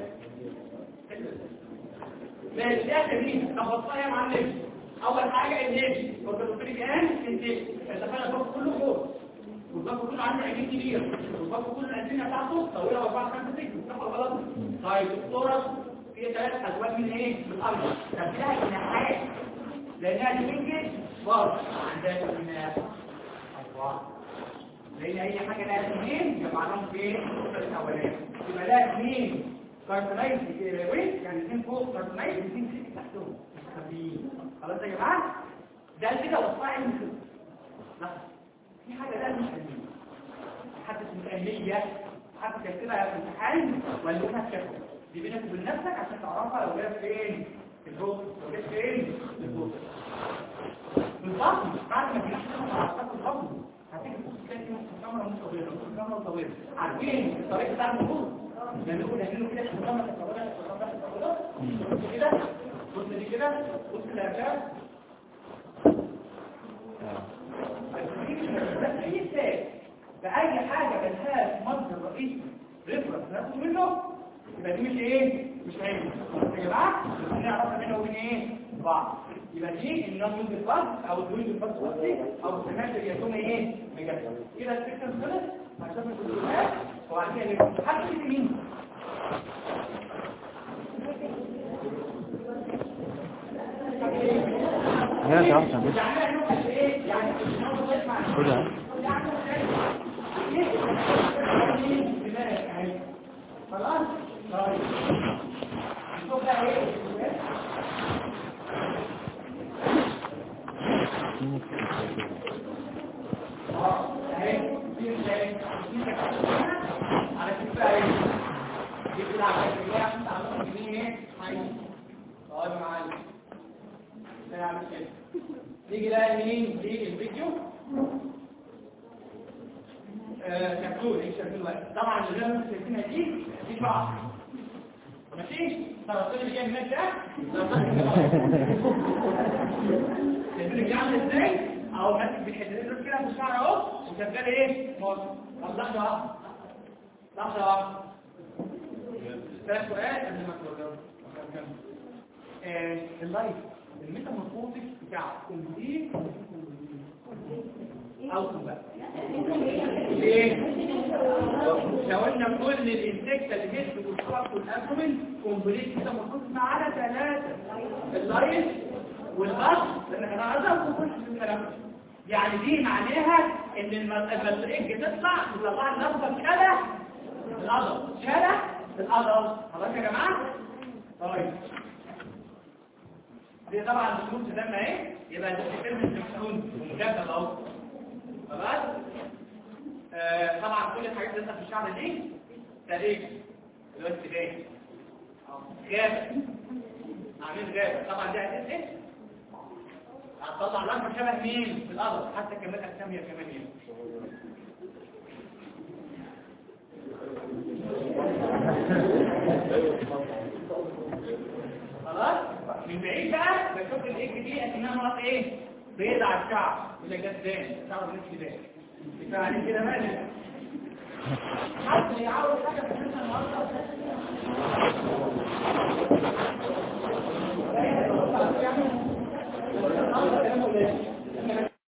ماشي ده تمرين تخصصها يا معلم اول حاجه الهيج والبروتين كان الهيج التفاح ده كله فوق والباقي كله عنده عينين كبيره والباقي كله الانتنه بتاعته طويله 4 5 6 صح ولا غلط طيب الصوره فيها ثلاث ازواج من ايه من الارض طب لها جناحات لانها دي بنجز برضه عندها جناح اربعه لان اي حاجه لها اثنين جمعناهم فين النقطه الاولانيه يبقى ده اثنين كارتونايز ويت يعني اثنين فوق كارتونايز واثنين تحتهم مستخبيين خلاص يا جماعه ده كده وصفها علم كده لحظة. في حاجه لا مش علميه حتى متأهلية حتى تكتبها في الامتحان ولا لها شكل دي بينك وبين نفسك عشان تعرفها لو جت فين في البوك لو جت فين في البوك بالضبط بعد ما تجيش على خط الضبط هتيجي تبص تلاقي في كاميرا مصوره كاميرا مصوره عارفين الطريق بتاع البوك لما نقول هنعمله كده في الكاميرا الكاميرا كده بص دي كده بص الاركان بس اي ساعه بأي حاجة ملهاش مصدر رئيسي ريفرنس ناخد منه يبقى دي مش ايه؟ مش علم يا جماعة بس نعرفها بينه وبين ايه؟ بعض يبقى دي النون يوز الفرد او الدوينج الفرد قصدي او السماش الياتومي ايه؟ مجال كده السيستم خلص هنشوف الفيديوهات وبعد كده نبقى حد في مين؟ هي تعرف يعني نقطة ايه؟ يعني نقطة اسمع كده خلاص طيب نشوف بقى ايه اه اهي في ازاي على كده بقى ايه دي كده على كده عشان تعرفوا ان ايه حي طيب معايا نعمل كده نيجي بقى مين للفيديو كبتور ايش الوقت طبعا اللي انا شايفينها دي دي بعض ماشي السرطان اللي جاي من ده شايفين اللي عامل ازاي اهو ماسك بالحديد دول كده في الشعر اهو وشغال ايه موظف طب لحظه واحده لحظه واحده ثلاث سؤال قبل ما تقول اللايف الميتامورفوزيس بتاع كومبليت او بقى ليه؟ لو قلنا كل الانسكت اللي جسم والصوت والابدومين كومبليت كده المفروض معانا ثلاثه اللايف والغص لان انا عايز اقول كل الكلام ده. يعني دي معناها ان الملائكه تطلع تطلع لفظه شبه العضل شبه العضل خلاص يا جماعه طيب دي طبعا بتكون في دم اهي يبقى ده كلمه المحسون ومجدد اهو خلاص آه طبعا كل الحاجات اللي في الشعر دي تاريخ اللي هو السجاير غابه عاملين غابه طبعا دي هتقل هتطلع لمبه شبه مين في الارض حتى كمان اجساميه كمان هنا خلاص من بعيد بقى بشوف الايج دي اكنها نقط ايه بيض على الشعر ولا جدان الشعر مش كده كفايه عليه كده مالك حد يعاود حاجه في السنه النهارده